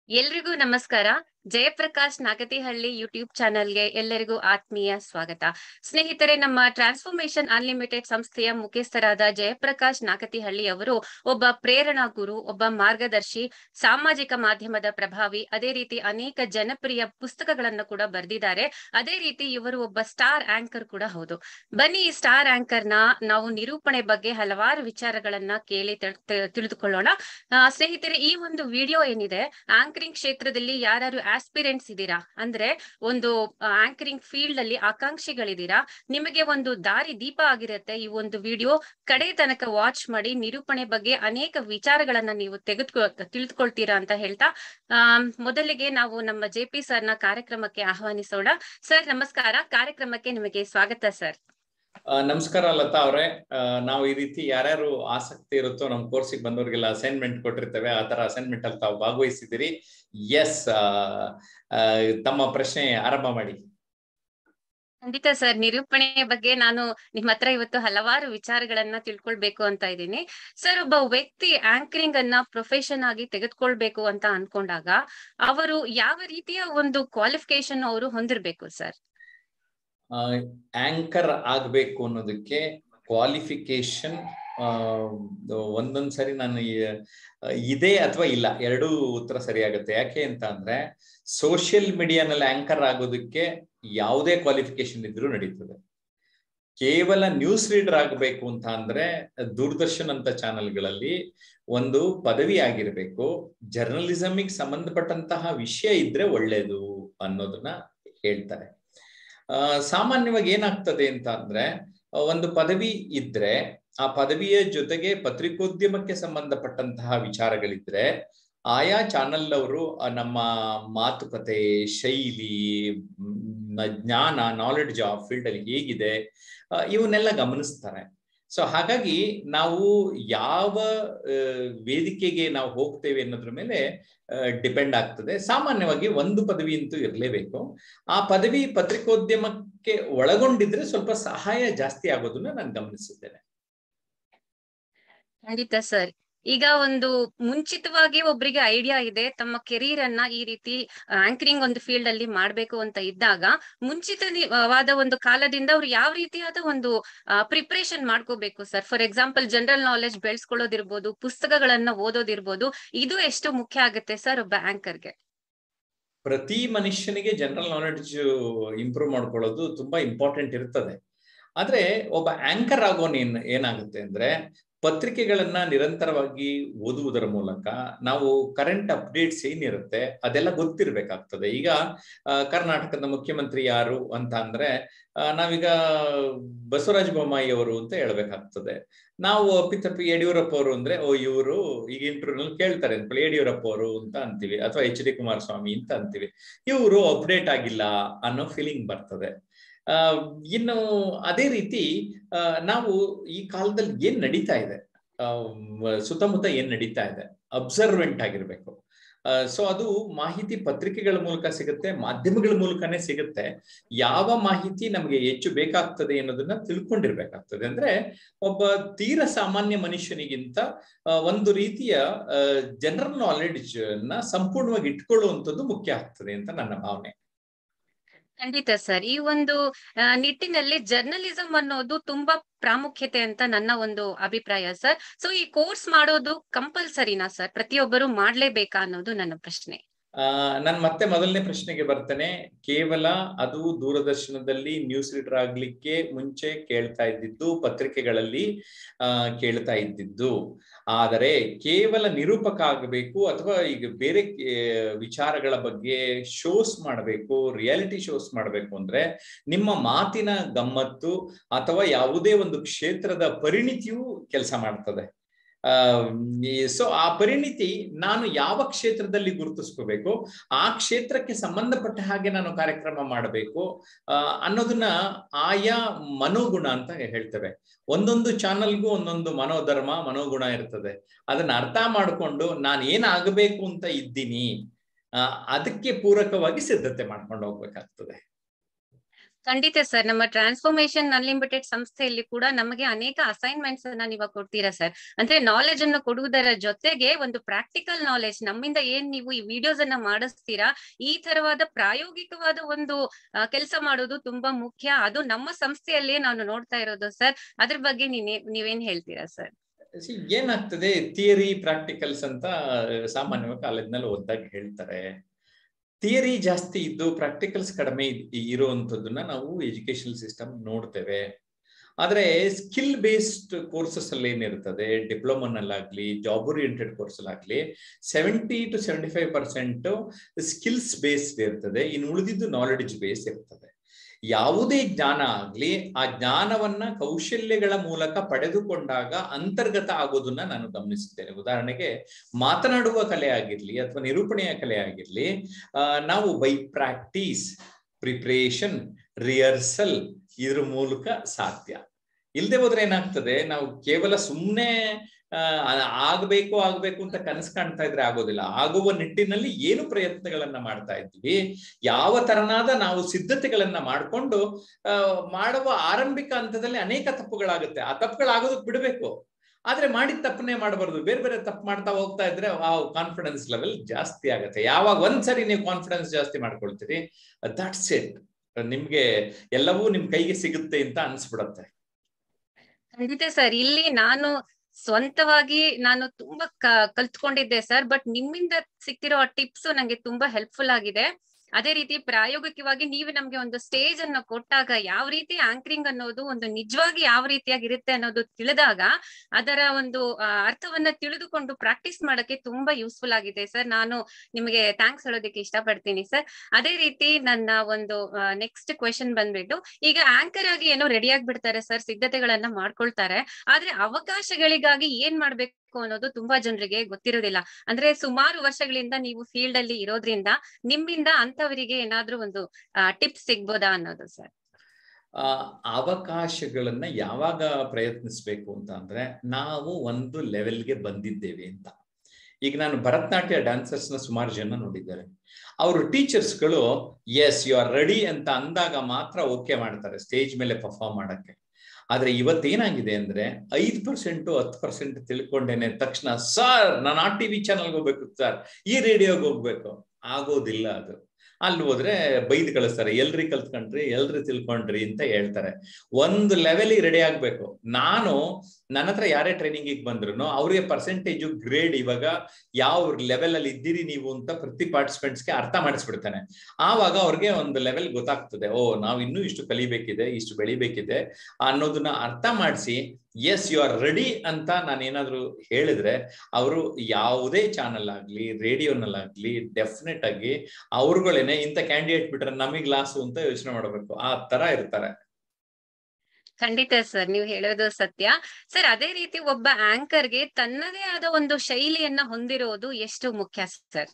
ಎಲ್ರಿಗೂ ನಮಸ್ಕಾರ ಜಯಪ್ರಕಾಶ್ ನಾಗತಿಹಳ್ಳಿ ಯೂಟ್ಯೂಬ್ ಚಾನೆಲ್ಗೆ ಎಲ್ಲರಿಗೂ ಆತ್ಮೀಯ ಸ್ವಾಗತ ಸ್ನೇಹಿತರೆ ನಮ್ಮ ಟ್ರಾನ್ಸ್ಫಾರ್ಮೇಶನ್ ಅನ್ಲಿಮಿಟೆಡ್ ಸಂಸ್ಥೆಯ ಮುಖ್ಯಸ್ಥರಾದ ಜಯಪ್ರಕಾಶ್ ನಾಗತಿಹಳ್ಳಿ ಅವರು ಒಬ್ಬ ಪ್ರೇರಣಾ ಗುರು ಒಬ್ಬ ಮಾರ್ಗದರ್ಶಿ ಸಾಮಾಜಿಕ ಮಾಧ್ಯಮದ ಪ್ರಭಾವಿ ಅದೇ ರೀತಿ ಅನೇಕ ಜನಪ್ರಿಯ ಪುಸ್ತಕಗಳನ್ನು ಕೂಡ ಬರೆದಿದ್ದಾರೆ ಅದೇ ರೀತಿ ಇವರು ಒಬ್ಬ ಸ್ಟಾರ್ ಆಂಕರ್ ಕೂಡ ಹೌದು ಬನ್ನಿ ಈ ಸ್ಟಾರ್ ಆಂಕರ್ ನ ನಾವು ನಿರೂಪಣೆ ಬಗ್ಗೆ ಹಲವಾರು ವಿಚಾರಗಳನ್ನ ಕೇಳಿ ತಿಳ್- ತಿ- ತಿಳಿದುಕೊಳ್ಳೋಣ ಆ, ಸ್ನೇಹಿತರೆ ಈ ಒಂದು ವಿಡಿಯೋ ಏನಿದೆ ಆಂಕರಿಂಗ್ ಕ್ಷೇತ್ರದಲ್ಲಿ ಯಾರು ಆಸ್ಪಿರೆಂಟ್ಸ್ ಇದ್ದೀರಾ ಅಂದ್ರೆ ಒಂದು ಆಂಕರಿಂಗ್ ಫೀಲ್ಡ್ ಅಲ್ಲಿ ಆಕಾಂಕ್ಷಿಗಳಿದ್ದೀರಾ ನಿಮಗೆ ಒಂದು ದಾರಿ ದೀಪ ಆಗಿರುತ್ತೆ ಈ ಒಂದು ವಿಡಿಯೋ ಕಡೆ ತನಕ ವಾಚ್ ಮಾಡಿ ನಿರೂಪಣೆ ಬಗ್ಗೆ ಅನೇಕ ವಿಚಾರಗಳನ್ನ ನೀವು ತೆಗೆದುಕೊ ತಿಳಿದುಕೊಳ್ತೀರಾ ಅಂತ ಹೇಳ್ತಾ ಆ ಮೊದಲಿಗೆ ನಾವು ನಮ್ಮ ಜೆ ಪಿ ಸರ್ ನ ಕಾರ್ಯಕ್ರಮಕ್ಕೆ ಆಹ್ವಾನಿಸೋಣ ಸರ್ ನಮಸ್ಕಾರ ಕಾರ್ಯಕ್ರಮಕ್ಕೆ ನಿಮಗೆ ಸ್ವಾಗತ ಸರ್ ಆ, ನಮಸ್ಕಾರ ಲತಾ ಅವರೇ ನಾವು ಈ ರೀತಿ ಯಾರ್ಯಾರು ಆಸಕ್ತಿ ಇರುತ್ತೋ ನಮ್ಮ ಕೋರ್ಸಿಗೆ ಬಂದವರಿಗೆಲ್ಲ ಅಸೈನ್ಮೆಂಟ್ ಕೊಟ್ಟಿರ್ತೇವೆ ಆ ತರ ಅಸೈನ್ಮೆಂಟ್ ಅಲ್ಲಿ ತಾವು ಭಾಗವಹಿಸಿದ್ದೀರಿ ಎಸ್ ತಮ್ಮ ಪ್ರಶ್ನೆ ಆರಂಭ ಮಾಡಿ ಖಂಡಿತ ಸರ್ ನಿರೂಪಣೆ ಬಗ್ಗೆ ನಾನು ನಿಮ್ಮ ಹತ್ರ ಇವತ್ತು ಹಲವಾರು ವಿಚಾರಗಳನ್ನ ತಿಳ್ಕೊಳ್ಬೇಕು ಅಂತ ಇದ್ದೀನಿ ಸರ್ ಒಬ್ಬ ವ್ಯಕ್ತಿ ಆಂಕರಿಂಗ್ ಅನ್ನ ಪ್ರೊಫೆಷನ್ ಆಗಿ ತೆಗೆದುಕೊಳ್ಬೇಕು ಅಂತ ಅನ್ಕೊಂಡಾಗ ಅವರು ಯಾವ ರೀತಿಯ ಒಂದು ಕ್ವಾಲಿಫಿಕೇಶನ್ ಅವರು ಹೊಂದಿರ್ಬೇಕು ಸರ್ ಆಂಕರ್ ಆಗ್ಬೇಕು ಅನ್ನೋದಕ್ಕೆ ಕ್ವಾಲಿಫಿಕೇಶನ್ ಒಂದೊಂದ್ ಸರಿ ನಾನು ಈ- ಇದೆ ಅಥವಾ ಇಲ್ಲ ಎರಡೂ ಉತ್ತರ ಸರಿಯಾಗುತ್ತೆ ಯಾಕೆ ಅಂತ ಅಂದ್ರೆ ಸೋಷಿಯಲ್ ಮೀಡಿಯಾನಲ್ಲಿ ಆಂಕರ್ ಆಗೋದಕ್ಕೆ ಯಾವುದೇ ಕ್ವಾಲಿಫಿಕೇಶನ್ ಇದ್ರೂ ನಡೀತದೆ ಕೇವಲ ನ್ಯೂಸ್ ರೀಡರ್ ಆಗಬೇಕು ಅಂತ ಅಂದ್ರೆ ದೂರದರ್ಶನ್ ಅಂತ ಚಾನೆಲ್ಗಳಲ್ಲಿ ಒಂದು ಪದವಿ ಆಗಿರ್ಬೇಕು ಜರ್ನಲಿಸಮಿಗೆ ಸಂಬಂಧಪಟ್ಟಂತಹ ವಿಷಯ ಇದ್ರೆ ಒಳ್ಳೇದು ಅನ್ನೋದನ್ನ ಹೇಳ್ತಾರೆ ಆ, ಸಾಮಾನ್ಯವಾಗಿ ಏನಾಗ್ತದೆ ಅಂತ ಅಂದ್ರೆ ಆ, ಒಂದು ಪದವಿ ಇದ್ರೆ ಆ ಪದವಿಯ ಜೊತೆಗೆ ಪತ್ರಿಕೋದ್ಯಮಕ್ಕೆ ಸಂಬಂಧಪಟ್ಟಂತಹ ವಿಚಾರಗಳಿದ್ರೆ ಆಯಾ ಚಾನಲ್ ಅವರು ನಮ್ಮ ಮಾತುಕತೆ ಶೈಲಿ ಮ್, ಜ್ಞಾನ ನಾಲೆಡ್ಜ್ ಆ ಫೀಲ್ಡ್ ಅಲ್ಲಿ ಹೇಗಿದೆ ಆ, ಇವನ್ನೆಲ್ಲ ಗಮನಿಸ್ತಾರೆ ಸೊ ಹಾಗಾಗಿ ನಾವು ಯಾವ ಆ, ವೇದಿಕೆಗೆ ನಾವು ಹೋಗ್ತೇವೆ ಅನ್ನೋದ್ರ ಮೇಲೆ ಡಿಪೆಂಡ್ ಆಗ್ತದೆ ಸಾಮಾನ್ಯವಾಗಿ ಒಂದು ಪದವಿ ಅಂತೂ ಇರಲೇಬೇಕು ಆ ಪದವಿ ಪತ್ರಿಕೋದ್ಯಮಕ್ಕೆ ಒಳಗೊಂಡಿದ್ರೆ ಸ್ವಲ್ಪ ಸಹಾಯ ಜಾಸ್ತಿ ಆಗೋದನ್ನ ನಾನು ಗಮನಿಸಿದ್ದೇನೆ ಖಂಡಿತ ಸರ್ ಈಗ ಒಂದು ಮುಂಚಿತವಾಗಿ ಒಬ್ರಿಗೆ ಐಡಿಯಾ ಇದೆ ತಮ್ಮ ಕೆರಿಯರ್ ಅನ್ನ ಈ ರೀತಿ ಆಂಕರಿಂಗ್ ಒಂದು ಫೀಲ್ಡ್ ಅಲ್ಲಿ ಮಾಡ್ಬೇಕು ಅಂತ ಇದ್ದಾಗ ಮುಂಚಿತವಾದ ಒಂದು ಕಾಲದಿಂದ ಅವ್ರು ಯಾವ ರೀತಿಯಾದ ಒಂದು ಪ್ರಿಪರೇಷನ್ ಮಾಡ್ಕೋಬೇಕು sir for example general knowledge ಬೆಳೆಸ್ಕೊಳ್ಳೋದಿರ್ಬೋದು ಪುಸ್ತಕಗಳನ್ನ ಓದೋದಿರ್ಬೋದು ಇದು ಎಷ್ಟು ಮುಖ್ಯ ಆಗುತ್ತೆ ಸರ್ ಒಬ್ಬ ಆಂಕರ್ಗೆ ಪ್ರತಿ ಮನುಷ್ಯನಿಗೆ ಜನರಲ್ ನಾಲೆಡ್ಜ್ ಇಂಪ್ರೂವ್ ಮಾಡ್ಕೊಳ್ಳೋದು ತುಂಬಾ ಇಂಪಾರ್ಟೆಂಟ್ ಇರ್ತದೆ ಆದ್ರೆ ಒಬ್ಬ ಆಂಕರ್ ಆಗೋನ್ ಏನ್ ಏನಾಗುತ್ತೆ ಅಂದ್ರೆ ಪತ್ರಿಕೆಗಳನ್ನ ನಿರಂತರವಾಗಿ ಓದುವುದರ ಮೂಲಕ ನಾವು ಕರೆಂಟ್ ಅಪ್ಡೇಟ್ಸ್ ಏನಿರುತ್ತೆ ಅದೆಲ್ಲ ಗೊತ್ತಿರ್ಬೇಕಾಗ್ತದೆ ಈಗ ಆ, ಕರ್ನಾಟಕದ ಮುಖ್ಯಮಂತ್ರಿ ಯಾರು ಅಂತ ಅಂದ್ರೆ ಆ, ನಾವೀಗ ಬಸವರಾಜ ಬೊಮ್ಮಾಯಿ ಅವರು ಅಂತ ಹೇಳ್ಬೇಕಾಗ್ತದೆ ನಾವು ಅಪ್ಪಿತಪ್ಪಿ ಯಡಿಯೂರಪ್ಪ ಅವರು ಅಂದ್ರೆ ಓ ಇವರು ಈಗ ಇಂಟರ್ವ್ಯೂ ಕೇಳ್ತಾರೆ ಅನ್ಕೊಳ್ಳಿ ಯಡಿಯೂರಪ್ಪ ಅವರು ಅಂತ ಅಂತೀವಿ ಅಥವಾ ಎಚ್ ಡಿ ಕುಮಾರಸ್ವಾಮಿ ಅಂತ ಅಂತೀವಿ ಇವರು ಅಪ್ಡೇಟ್ ಆಗಿಲ್ಲ ಅನ್ನೋ ಫೀಲಿಂಗ್ ಬರ್ತದೆ ಆ ಇನ್ನು ಅದೇ ರೀತಿ ಆ, ನಾವು ಈ ಕಾಲದಲ್ಲಿ ಏನ್ ನಡೀತಾ ಇದೆ ಆ, ಮ್, ಸುತ್ತಮುತ್ತ ಏನ್ ನಡೀತಾ ಇದೆ ಅಬ್ಸರ್ವೆಂಟ್ ಆಗಿರ್ಬೇಕು ಸೊ ಅದು ಮಾಹಿತಿ ಪತ್ರಿಕೆಗಳ ಮೂಲಕ ಸಿಗುತ್ತೆ ಮಾಧ್ಯಮಗಳ ಮೂಲಕನೇ ಸಿಗುತ್ತೆ ಯಾವ ಮಾಹಿತಿ ನಮಗೆ ಹೆಚ್ಚು ಬೇಕಾಗ್ತದೆ ಅನ್ನೋದನ್ನ ತಿಳ್ಕೊಂಡಿರ್ಬೇಕಾಗ್ತದೆ ಅಂದ್ರೆ ಒಬ್ಬ ತೀರ ಸಾಮಾನ್ಯ ಮನುಷ್ಯನಿಗಿಂತ ಆ, ಒಂದು ರೀತಿಯ ಜನರಲ್ ನಾಲೆಡ್ಜ್ ನ ಸಂಪೂರ್ಣವಾಗಿ ಇಟ್ಕೊಳ್ಳುವಂಥದ್ದು ಮುಖ್ಯ ಆಗ್ತದೆ ಅಂತ ನನ್ನ ಭಾವನೆ ಖಂಡಿತ ಸರ್ ಈ ಒಂದು ಆ, ನಿಟ್ಟಿನಲ್ಲಿ ಜರ್ನಲಿಸಂ ಅನ್ನೋದು ತುಂಬಾ ಪ್ರಾಮುಖ್ಯತೆ ಅಂತ ನನ್ನ ಒಂದು ಅಭಿಪ್ರಾಯ ಸರ್ ಸೊ ಈ ಕೋರ್ಸ್ ಮಾಡೋದು ಕಂಪಲ್ಸರಿನಾ ಸರ್ ಪ್ರತಿಯೊಬ್ಬರು ಮಾಡ್ಲೇಬೇಕಾ ಅನ್ನೋದು ನನ್ನ ಪ್ರಶ್ನೆ ಆ ನಾನು ಮತ್ತೆ ಮೊದಲನೇ ಪ್ರಶ್ನೆಗೆ ಬರ್ತೇನೆ ಕೇವಲ ಅದು ದೂರದರ್ಶನದಲ್ಲಿ ನ್ಯೂಸ್ ರೀಡರ್ ಆಗ್ಲಿಕ್ಕೆ ಮುಂಚೆ ಕೇಳ್ತಾ ಇದ್ದಿದ್ದು ಪತ್ರಿಕೆಗಳಲ್ಲಿ ಆ ಕೇಳ್ತಾ ಇದ್ದಿದ್ದು ಆದರೆ ಕೇವಲ ನಿರೂಪಕ ಆಗಬೇಕು ಅಥವಾ ಈಗ ಬೇರೆ ಆ, ವಿಚಾರಗಳ ಬಗ್ಗೆ ಶೋಸ್ ಮಾಡಬೇಕು ರಿಯಾಲಿಟಿ ಶೋಸ್ ಮಾಡಬೇಕು ಅಂದ್ರೆ ನಿಮ್ಮ ಮಾತಿನ ಗಮ್ಮತ್ತು ಅಥವಾ ಯಾವುದೇ ಒಂದು ಕ್ಷೇತ್ರದ ಪರಿಣಿತಿಯು ಕೆಲಸ ಮಾಡ್ತದೆ ಆ ಸೊ ಆ ಪರಿಣಿತಿ ನಾನು ಯಾವ ಕ್ಷೇತ್ರದಲ್ಲಿ ಗುರುತಿಸ್ಕೋಬೇಕು ಆ ಕ್ಷೇತ್ರಕ್ಕೆ ಸಂಬಂಧಪಟ್ಟ ಹಾಗೆ ನಾನು ಕಾರ್ಯಕ್ರಮ ಮಾಡಬೇಕು ಆ ಅನ್ನೋದನ್ನ ಆಯಾ ಮನೋಗುಣ ಅಂತ ಹೇಳ್ತೇವೆ ಒಂದೊಂದು ಚಾನಲ್ಗೂ ಒಂದೊಂದು ಮನೋಧರ್ಮ ಮನೋಗುಣ ಇರ್ತದೆ ಅದನ್ನ ಅರ್ಥ ಮಾಡಿಕೊಂಡು ನಾನು ಏನಾಗಬೇಕು ಅಂತ ಇದ್ದೀನಿ ಆ ಅದಕ್ಕೆ ಪೂರಕವಾಗಿ ಸಿದ್ಧತೆ ಮಾಡ್ಕೊಂಡು ಹೋಗ್ಬೇಕಾಗ್ತದೆ ಖಂಡಿತ ಸರ್ ನಮ್ಮ ಟ್ರಾನ್ಸ್ಫಾರ್ಮೇಶನ್ ಅನ್ಲಿಮಿಟೆಡ್ ಸಂಸ್ಥೆಯಲ್ಲಿ ಕೂಡ ನಮಗೆ ಅನೇಕ ಅಸೈನ್ಮೆಂಟ್ಸ್ ಅನ್ನ ನೀವು ಕೊಡ್ತೀರಾ ಸರ್ ಅಂದ್ರೆ ನಾಲೆಜ್ ಅನ್ನು ಕೊಡುವುದರ ಜೊತೆಗೆ ಒಂದು ಪ್ರಾಕ್ಟಿಕಲ್ ನಾಲೆಜ್ ನಮ್ಮಿಂದ ಏನ್ ನೀವು ಈ ವಿಡಿಯೋಸ್ ಅನ್ನ ಮಾಡಿಸ್ತೀರಾ ಈ ತರವಾದ ಪ್ರಾಯೋಗಿಕವಾದ ಒಂದು ಕೆಲಸ ಮಾಡೋದು ತುಂಬಾ ಮುಖ್ಯ ಅದು ನಮ್ಮ ಸಂಸ್ಥೆಯಲ್ಲೇ ನಾನು ನೋಡ್ತಾ ಇರೋದು ಸರ್ ಅದ್ರ ಬಗ್ಗೆ ನೀನೇ ನೀವೇನ್ ಹೇಳ್ತೀರಾ ಸರ್ ಏನಾಗ್ತದೆ ಥಿಯರಿ ಪ್ರಾಕ್ಟಿಕಲ್ಸ್ ಅಂತ ಸಾಮಾನ್ಯವಾಗಿ ಕಾಲೇಜ್ನಲ್ಲಿ ಓದ್ದಾಗ ಹೇಳ್ತಾರೆ ಥಿಯರಿ ಜಾಸ್ತಿ ಇದ್ದು ಪ್ರಾಕ್ಟಿಕಲ್ಸ್ ಕಡಿಮೆ ಇರುವಂತದ್ದನ್ನ ನಾವು ಎಜುಕೇಶನ್ ಸಿಸ್ಟಮ್ ನೋಡ್ತೇವೆ ಆದ್ರೆ ಸ್ಕಿಲ್ ಬೇಸ್ಡ್ ಕೋರ್ಸಸ್ ಅಲ್ಲಿ ಏನಿರ್ತದೆ ಡಿಪ್ಲೊಮಾನಲ್ಲಾಗ್ಲಿ ಜಾಬ್ ಓರಿಯೆಂಟೆಡ್ ಕೋರ್ಸ್ ಆಗ್ಲಿ seventy to seventy five percent skills based ಇರ್ತದೆ ಇನ್ನು ಉಳಿದಿದ್ದು ನಾಲೆಡ್ಜ್ ಬೇಸ್ ಇರ್ತದೆ ಯಾವುದೇ ಜ್ಞಾನ ಆಗ್ಲಿ ಆ ಜ್ಞಾನವನ್ನ ಕೌಶಲ್ಯಗಳ ಮೂಲಕ ಪಡೆದುಕೊಂಡಾಗ ಅಂತರ್ಗತ ಆಗೋದನ್ನ ನಾನು ಗಮನಿಸಿದ್ದೇನೆ ಉದಾಹರಣೆಗೆ ಮಾತನಾಡುವ ಕಲೆ ಆಗಿರ್ಲಿ ಅಥವಾ ನಿರೂಪಣೆಯ ಕಲೆ ಆಗಿರ್ಲಿ ನಾವು ಬೈ ಪ್ರಾಕ್ಟೀಸ್ ಪ್ರಿಪ್ರೇಷನ್ ರಿಹರ್ಸಲ್ ಇದ್ರ ಮೂಲಕ ಸಾಧ್ಯ ಇಲ್ಲದೆ ಹೋದ್ರೆ ಏನಾಗ್ತದೆ ನಾವು ಕೇವಲ ಸುಮ್ಮನೆ ಆಗ್ಬೇಕು ಆಗ್ಬೇಕು ಅಂತ ಕನಸು ಕಾಣ್ತಾ ಇದ್ರೆ ಆಗೋದಿಲ್ಲ ಆಗುವ ನಿಟ್ಟಿನಲ್ಲಿ ಏನು ಪ್ರಯತ್ನಗಳನ್ನ ಮಾಡ್ತಾ ಇದ್ವಿ ಯಾವ ತರನಾದ ನಾವು ಸಿದ್ಧತೆಗಳನ್ನ ಮಾಡಿಕೊಂಡು ಮಾಡುವ ಆರಂಭಿಕ ಹಂತದಲ್ಲಿ ಅನೇಕ ತಪ್ಪುಗಳಾಗುತ್ತೆ ಆ ತಪ್ಪುಗಳಾಗೋದಕ್ಕೆ ಬಿಡಬೇಕು ಆದ್ರೆ ಮಾಡಿದ ತಪ್ಪನ್ನೇ ಮಾಡಬಾರ್ದು ಬೇರೆ ಬೇರೆ ತಪ್ಪು ಮಾಡ್ತಾ ಹೋಗ್ತಾ ಇದ್ರೆ ಆ ಕಾನ್ಫಿಡೆನ್ಸ್ ಲೆವೆಲ್ ಜಾಸ್ತಿ ಆಗುತ್ತೆ ಯಾವಾಗ ಒಂದ್ಸರಿ ನೀವು ಕಾನ್ಫಿಡೆನ್ಸ್ ಜಾಸ್ತಿ ಮಾಡ್ಕೊಳ್ತೀರಿ ದಟ್ಸ್ ಇಟ್ ನಿಮ್ಗೆ ಎಲ್ಲವೂ ನಿಮ್ ಕೈಗೆ ಸಿಗುತ್ತೆ ಅಂತ ಅನ್ಸ್ಬಿಡತ್ತೆ ಖಂಡಿತ ಸರ್ ಇಲ್ಲಿ ನಾನು ಸ್ವಂತವಾಗಿ ನಾನು ತುಂಬಾ ಕಲ್ತ್ಕೊಂಡಿದ್ದೆ ಸರ್ ಬಟ್ ನಿಮ್ಮಿಂದ ಸಿಕ್ತಿರೋ ಟಿಪ್ಸ್ ನಂಗೆ ತುಂಬಾ ಹೆಲ್ಪ್ಫುಲ್ ಆಗಿದೆ ಅದೇ ರೀತಿ ಪ್ರಾಯೋಗಿಕವಾಗಿ ನೀವು ನಮ್ಗೆ ಒಂದು ಸ್ಟೇಜ್ ಅನ್ನು ಕೊಟ್ಟಾಗ ಯಾವ ರೀತಿ ಆಂಕರಿಂಗ್ ಅನ್ನೋದು ಒಂದು ನಿಜವಾಗಿ ಯಾವ ರೀತಿಯಾಗಿರುತ್ತೆ ಅನ್ನೋದು ತಿಳಿದಾಗ ಅದರ ಒಂದು ಅರ್ಥವನ್ನ ತಿಳಿದುಕೊಂಡು ಪ್ರಾಕ್ಟೀಸ್ ಮಾಡಕ್ಕೆ ತುಂಬಾ ಯೂಸ್ಫುಲ್ ಆಗಿದೆ ಸರ್ ನಾನು ನಿಮಗೆ ಥ್ಯಾಂಕ್ಸ್ ಹೇಳೋದಕ್ಕೆ ಇಷ್ಟಪಡ್ತೀನಿ ಸರ್ ಅದೇ ರೀತಿ ನನ್ನ ಒಂದು ನೆಕ್ಸ್ಟ್ ಕ್ವೆಶನ್ ಬಂದ್ಬಿಟ್ಟು ಈಗ ಆಂಕರ್ ಆಗಿ ಏನೋ ರೆಡಿ ಆಗ್ಬಿಡ್ತಾರೆ ಸರ್ ಸಿದ್ಧತೆಗಳನ್ನ ಮಾಡ್ಕೊಳ್ತಾರೆ ಆದ್ರೆ ಅವಕಾಶಗಳಿಗಾಗಿ ಏನ್ ಮಾಡ್ಬೇಕು ಅನ್ನೋದು ತುಂಬಾ ಜನರಿಗೆ ಗೊತ್ತಿರೋದಿಲ್ಲ ಅಂದ್ರೆ ಸುಮಾರು ವರ್ಷಗಳಿಂದ ನೀವು ಫೀಲ್ಡ್ ಅಲ್ಲಿ ಇರೋದ್ರಿಂದ ನಿಮ್ಮಿಂದ ಅಂತವರಿಗೆ ಏನಾದ್ರೂ ಒಂದು ಟಿಪ್ಸ್ ಸಿಗ್ಬೋದಾ ಅನ್ನೋದು ಸರ್ ಆ ಅವಕಾಶಗಳನ್ನ ಯಾವಾಗ ಪ್ರಯತ್ನಿಸ್ಬೇಕು ಅಂತ ಅಂದ್ರೆ ನಾವು ಒಂದು ಲೆವೆಲ್ಗೆ ಬಂದಿದ್ದೇವೆ ಅಂತ ಈಗ ನಾನು ಭರತನಾಟ್ಯ ಡ್ಯಾನ್ಸರ್ಸ್ ನ ಸುಮಾರು ಜನ ನೋಡಿದ್ದಾರೆ ಅವರು ಟೀಚರ್ಸ್ಗಳು ಎಸ್ ಯು ಆರ್ ರೆಡಿ ಅಂತ ಅಂದಾಗ ಮಾತ್ರ ಓಕೆ ಮಾಡ್ತಾರೆ ಸ್ಟೇಜ್ ಮೇಲೆ ಪರ್ಫಾರ್ಮ್ ಮಾಡಕ್ಕೆ ಆದ್ರೆ ಇವತ್ತೇನಾಗಿದೆ ಅಂದ್ರೆ ಐದ್ ಪರ್ಸೆಂಟ್ ಹತ್ತು ಪರ್ಸೆಂಟ್ ತಿಳ್ಕೊಂಡೇನೆ ತಕ್ಷಣ ಸರ್ ನಾನು ಆ ಟಿವಿ ಚಾನಲ್ಗೆ ಹೋಗ್ಬೇಕು ಸರ್ ಈ ರೇಡಿಯೋಗೆ ಹೋಗ್ಬೇಕು ಆಗೋದಿಲ್ಲ ಅದು ಅಲ್ಲಿ ಹೋದ್ರೆ ಬೈದ್ ಕಳಿಸ್ತಾರೆ ಎಲ್ರಿ ಕಲ್ತ್ಕೊಂಡ್ರಿ ಎಲ್ರಿ ತಿಳ್ಕೊಂಡ್ರಿ ಅಂತ ಹೇಳ್ತಾರೆ ಒಂದು ಲೆವೆಲ್ ರೆಡಿ ಆಗ್ಬೇಕು ನಾನು ನನ್ನ ಹತ್ರ ಯಾರೇ ಟ್ರೈನಿಂಗ್ ಬಂದ್ರು ಅವ್ರಿಗೆ ಪರ್ಸೆಂಟೇಜು ಗ್ರೇಡ್ ಇವಾಗ ಯಾವ ಲೆವೆಲ್ ಅಲ್ಲಿ ಇದ್ದೀರಿ ನೀವು ಅಂತ ಪ್ರತಿ ಪಾರ್ಟಿಸಿಪೆಂಟ್ಸ್ಗೆ ಅರ್ಥ ಮಾಡಿಸ್ಬಿಡ್ತಾನೆ ಆವಾಗ ಅವ್ರಿಗೆ ಒಂದು ಲೆವೆಲ್ ಗೊತ್ತಾಗ್ತದೆ ಓ ನಾವು ಇನ್ನೂ ಇಷ್ಟು ಕಲಿಬೇಕಿದೆ ಇಷ್ಟು ಬೆಳಿಬೇಕಿದೆ ಅನ್ನೋದನ್ನ ಅರ್ಥ ಮಾಡಿಸಿ ಎಸ್ ಯು ಆರ್ ರೆಡಿ ಅಂತ ನಾನು ಏನಾದ್ರು ಹೇಳಿದ್ರೆ ಅವರು ಯಾವುದೇ ಚಾನಲ್ ಆಗ್ಲಿ ರೇಡಿಯೋನಲ್ಲಾಗ್ಲಿ ಡೆಫಿನೆಟ್ ಆಗಿ ಅವ್ರುಗಳೇನೆ ಇಂಥ ಕ್ಯಾಂಡಿಡೇಟ್ ಬಿಟ್ರೆ ನಮಗ್ ಲಾಸು ಅಂತ ಯೋಚನೆ ಮಾಡಬೇಕು ಆ ತರ ಇರ್ತಾರೆ ಖಂಡಿತ ಸರ್ ನೀವು ಹೇಳೋದು ಸತ್ಯ ಸರ್ ಅದೇ ರೀತಿ ಒಬ್ಬ ಆಂಕರ್ಗೆ ತನ್ನದೇ ಆದ ಒಂದು ಶೈಲಿಯನ್ನ ಹೊಂದಿರೋದು ಎಷ್ಟು ಮುಖ್ಯ ಸರ್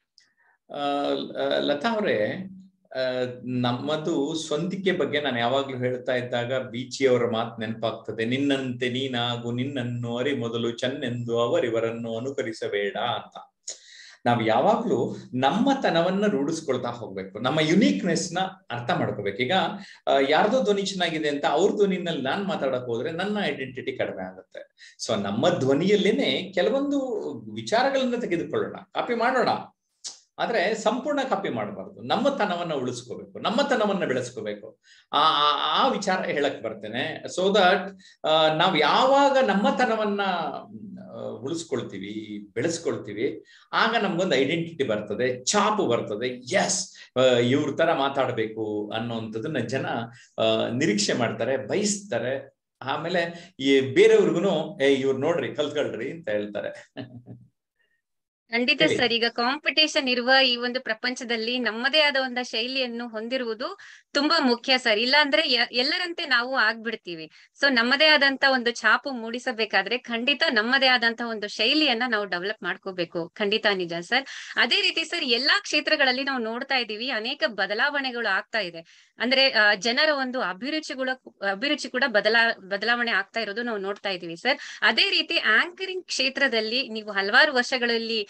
ಲತಾ ಅವರೇ ನಮ್ಮದು ಸ್ವಂತಿಕೆ ಬಗ್ಗೆ ನಾನು ಯಾವಾಗ್ಲೂ ಹೇಳ್ತಾ ಇದ್ದಾಗ ಬೀಚಿಯವರ ಮಾತು ನೆನಪಾಗ್ತದೆ ನಿನ್ನಂತೆ ನೀನಾಗು ನಿನ್ನನ್ನು ಅರಿ ಮೊದಲು ಚೆನ್ನೆಂದು ಅವರಿವರನ್ನು ಅನುಕರಿಸಬೇಡ ಅಂತ ನಾವು ಯಾವಾಗ್ಲೂ ನಮ್ಮ ತನವನ್ನ ರೂಢಿಸ್ಕೊಳ್ತಾ ಹೋಗ್ಬೇಕು ನಮ್ಮ ಯುನೀಕ್ನೆಸ್ ನ ಅರ್ಥ ಮಾಡ್ಕೋಬೇಕು ಈಗ ಯಾರ್ದೋ ಧ್ವನಿ ಚೆನ್ನಾಗಿದೆ ಅಂತ ಅವ್ರ ಧ್ವನಿನಲ್ಲಿ ನಾನ್ ಮಾತಾಡಕ್ ಹೋದ್ರೆ ನನ್ನ ಐಡೆಂಟಿಟಿ ಕಡಿಮೆ ಆಗುತ್ತೆ ಸೊ ನಮ್ಮ ಧ್ವನಿಯಲ್ಲೇನೆ ಕೆಲವೊಂದು ವಿಚಾರಗಳನ್ನ ತೆಗೆದುಕೊಳ್ಳೋಣ ಕಾಪಿ ಮಾಡೋಣ ಆದ್ರೆ ಸಂಪೂರ್ಣ ಕಾಪಿ ಮಾಡಬಾರ್ದು ನಮ್ಮ ತನವನ್ನ ಉಳಿಸ್ಕೋಬೇಕು ನಮ್ಮ ತನವನ್ನ ಬೆಳೆಸ್ಕೋಬೇಕು ಆ ಆ ವಿಚಾರ ಹೇಳಕ್ ಬರ್ತೇನೆ ಸೊ ದಟ್ ನಾವ್ ಯಾವಾಗ ನಮ್ಮ ತನವನ್ನ ಉಳಿಸ್ಕೊಳ್ತೀವಿ ಬೆಳೆಸ್ಕೊಳ್ತೀವಿ ಆಗ ನಮ್ಗೊಂದು ಐಡೆಂಟಿಟಿ ಬರ್ತದೆ ಚಾಪು ಬರ್ತದೆ ಎಸ್ ಇವ್ರ ತರ ಮಾತಾಡ್ಬೇಕು ಅನ್ನೋಂಥದ್ದನ್ನ ಜನ ನಿರೀಕ್ಷೆ ಮಾಡ್ತಾರೆ ಬಯಸ್ತಾರೆ ಆಮೇಲೆ ಈ ಬೇರೆಯವ್ರಿಗೂ ಏ ಇವ್ರು ನೋಡ್ರಿ ಕಲ್ತ್ಕೊಳ್ರಿ ಅಂತ ಹೇಳ್ತಾರೆ ಖಂಡಿತ ಸರ್ ಈಗ ಕಾಂಪಿಟೇಷನ್ ಇರುವ ಈ ಒಂದು ಪ್ರಪಂಚದಲ್ಲಿ ನಮ್ಮದೇ ಆದ ಒಂದು ಶೈಲಿಯನ್ನು ಹೊಂದಿರುವುದು ತುಂಬಾ ಮುಖ್ಯ ಸರ್ ಇಲ್ಲ ಅಂದ್ರೆ ಎಲ್ಲರಂತೆ ನಾವು ಆಗ್ಬಿಡ್ತೀವಿ ಸೊ ನಮ್ಮದೇ ಆದಂತ ಒಂದು ಛಾಪು ಮೂಡಿಸಬೇಕಾದ್ರೆ ಖಂಡಿತ ನಮ್ಮದೇ ಆದಂತ ಒಂದು ಶೈಲಿಯನ್ನ ನಾವು ಡೆವಲಪ್ ಮಾಡ್ಕೋಬೇಕು ಖಂಡಿತ ನಿಜ ಸರ್ ಅದೇ ರೀತಿ ಸರ್ ಎಲ್ಲಾ ಕ್ಷೇತ್ರಗಳಲ್ಲಿ ನಾವು ನೋಡ್ತಾ ಇದೀವಿ ಅನೇಕ ಬದಲಾವಣೆಗಳು ಆಗ್ತಾ ಇದೆ ಅಂದ್ರೆ ಜನರ ಒಂದು ಅಭಿರುಚಿಗಳ ಅಭಿರುಚಿ ಕೂಡ ಬದಲಾ ಬದಲಾವಣೆ ಆಗ್ತಾ ಇರೋದು ನಾವು ನೋಡ್ತಾ ಇದೀವಿ ಸರ್ ಅದೇ ರೀತಿ ಆಂಕರಿಂಗ್ ಕ್ಷೇತ್ರದಲ್ಲಿ ನೀವು ಹಲವಾರು ವರ್ಷಗಳಲ್ಲಿ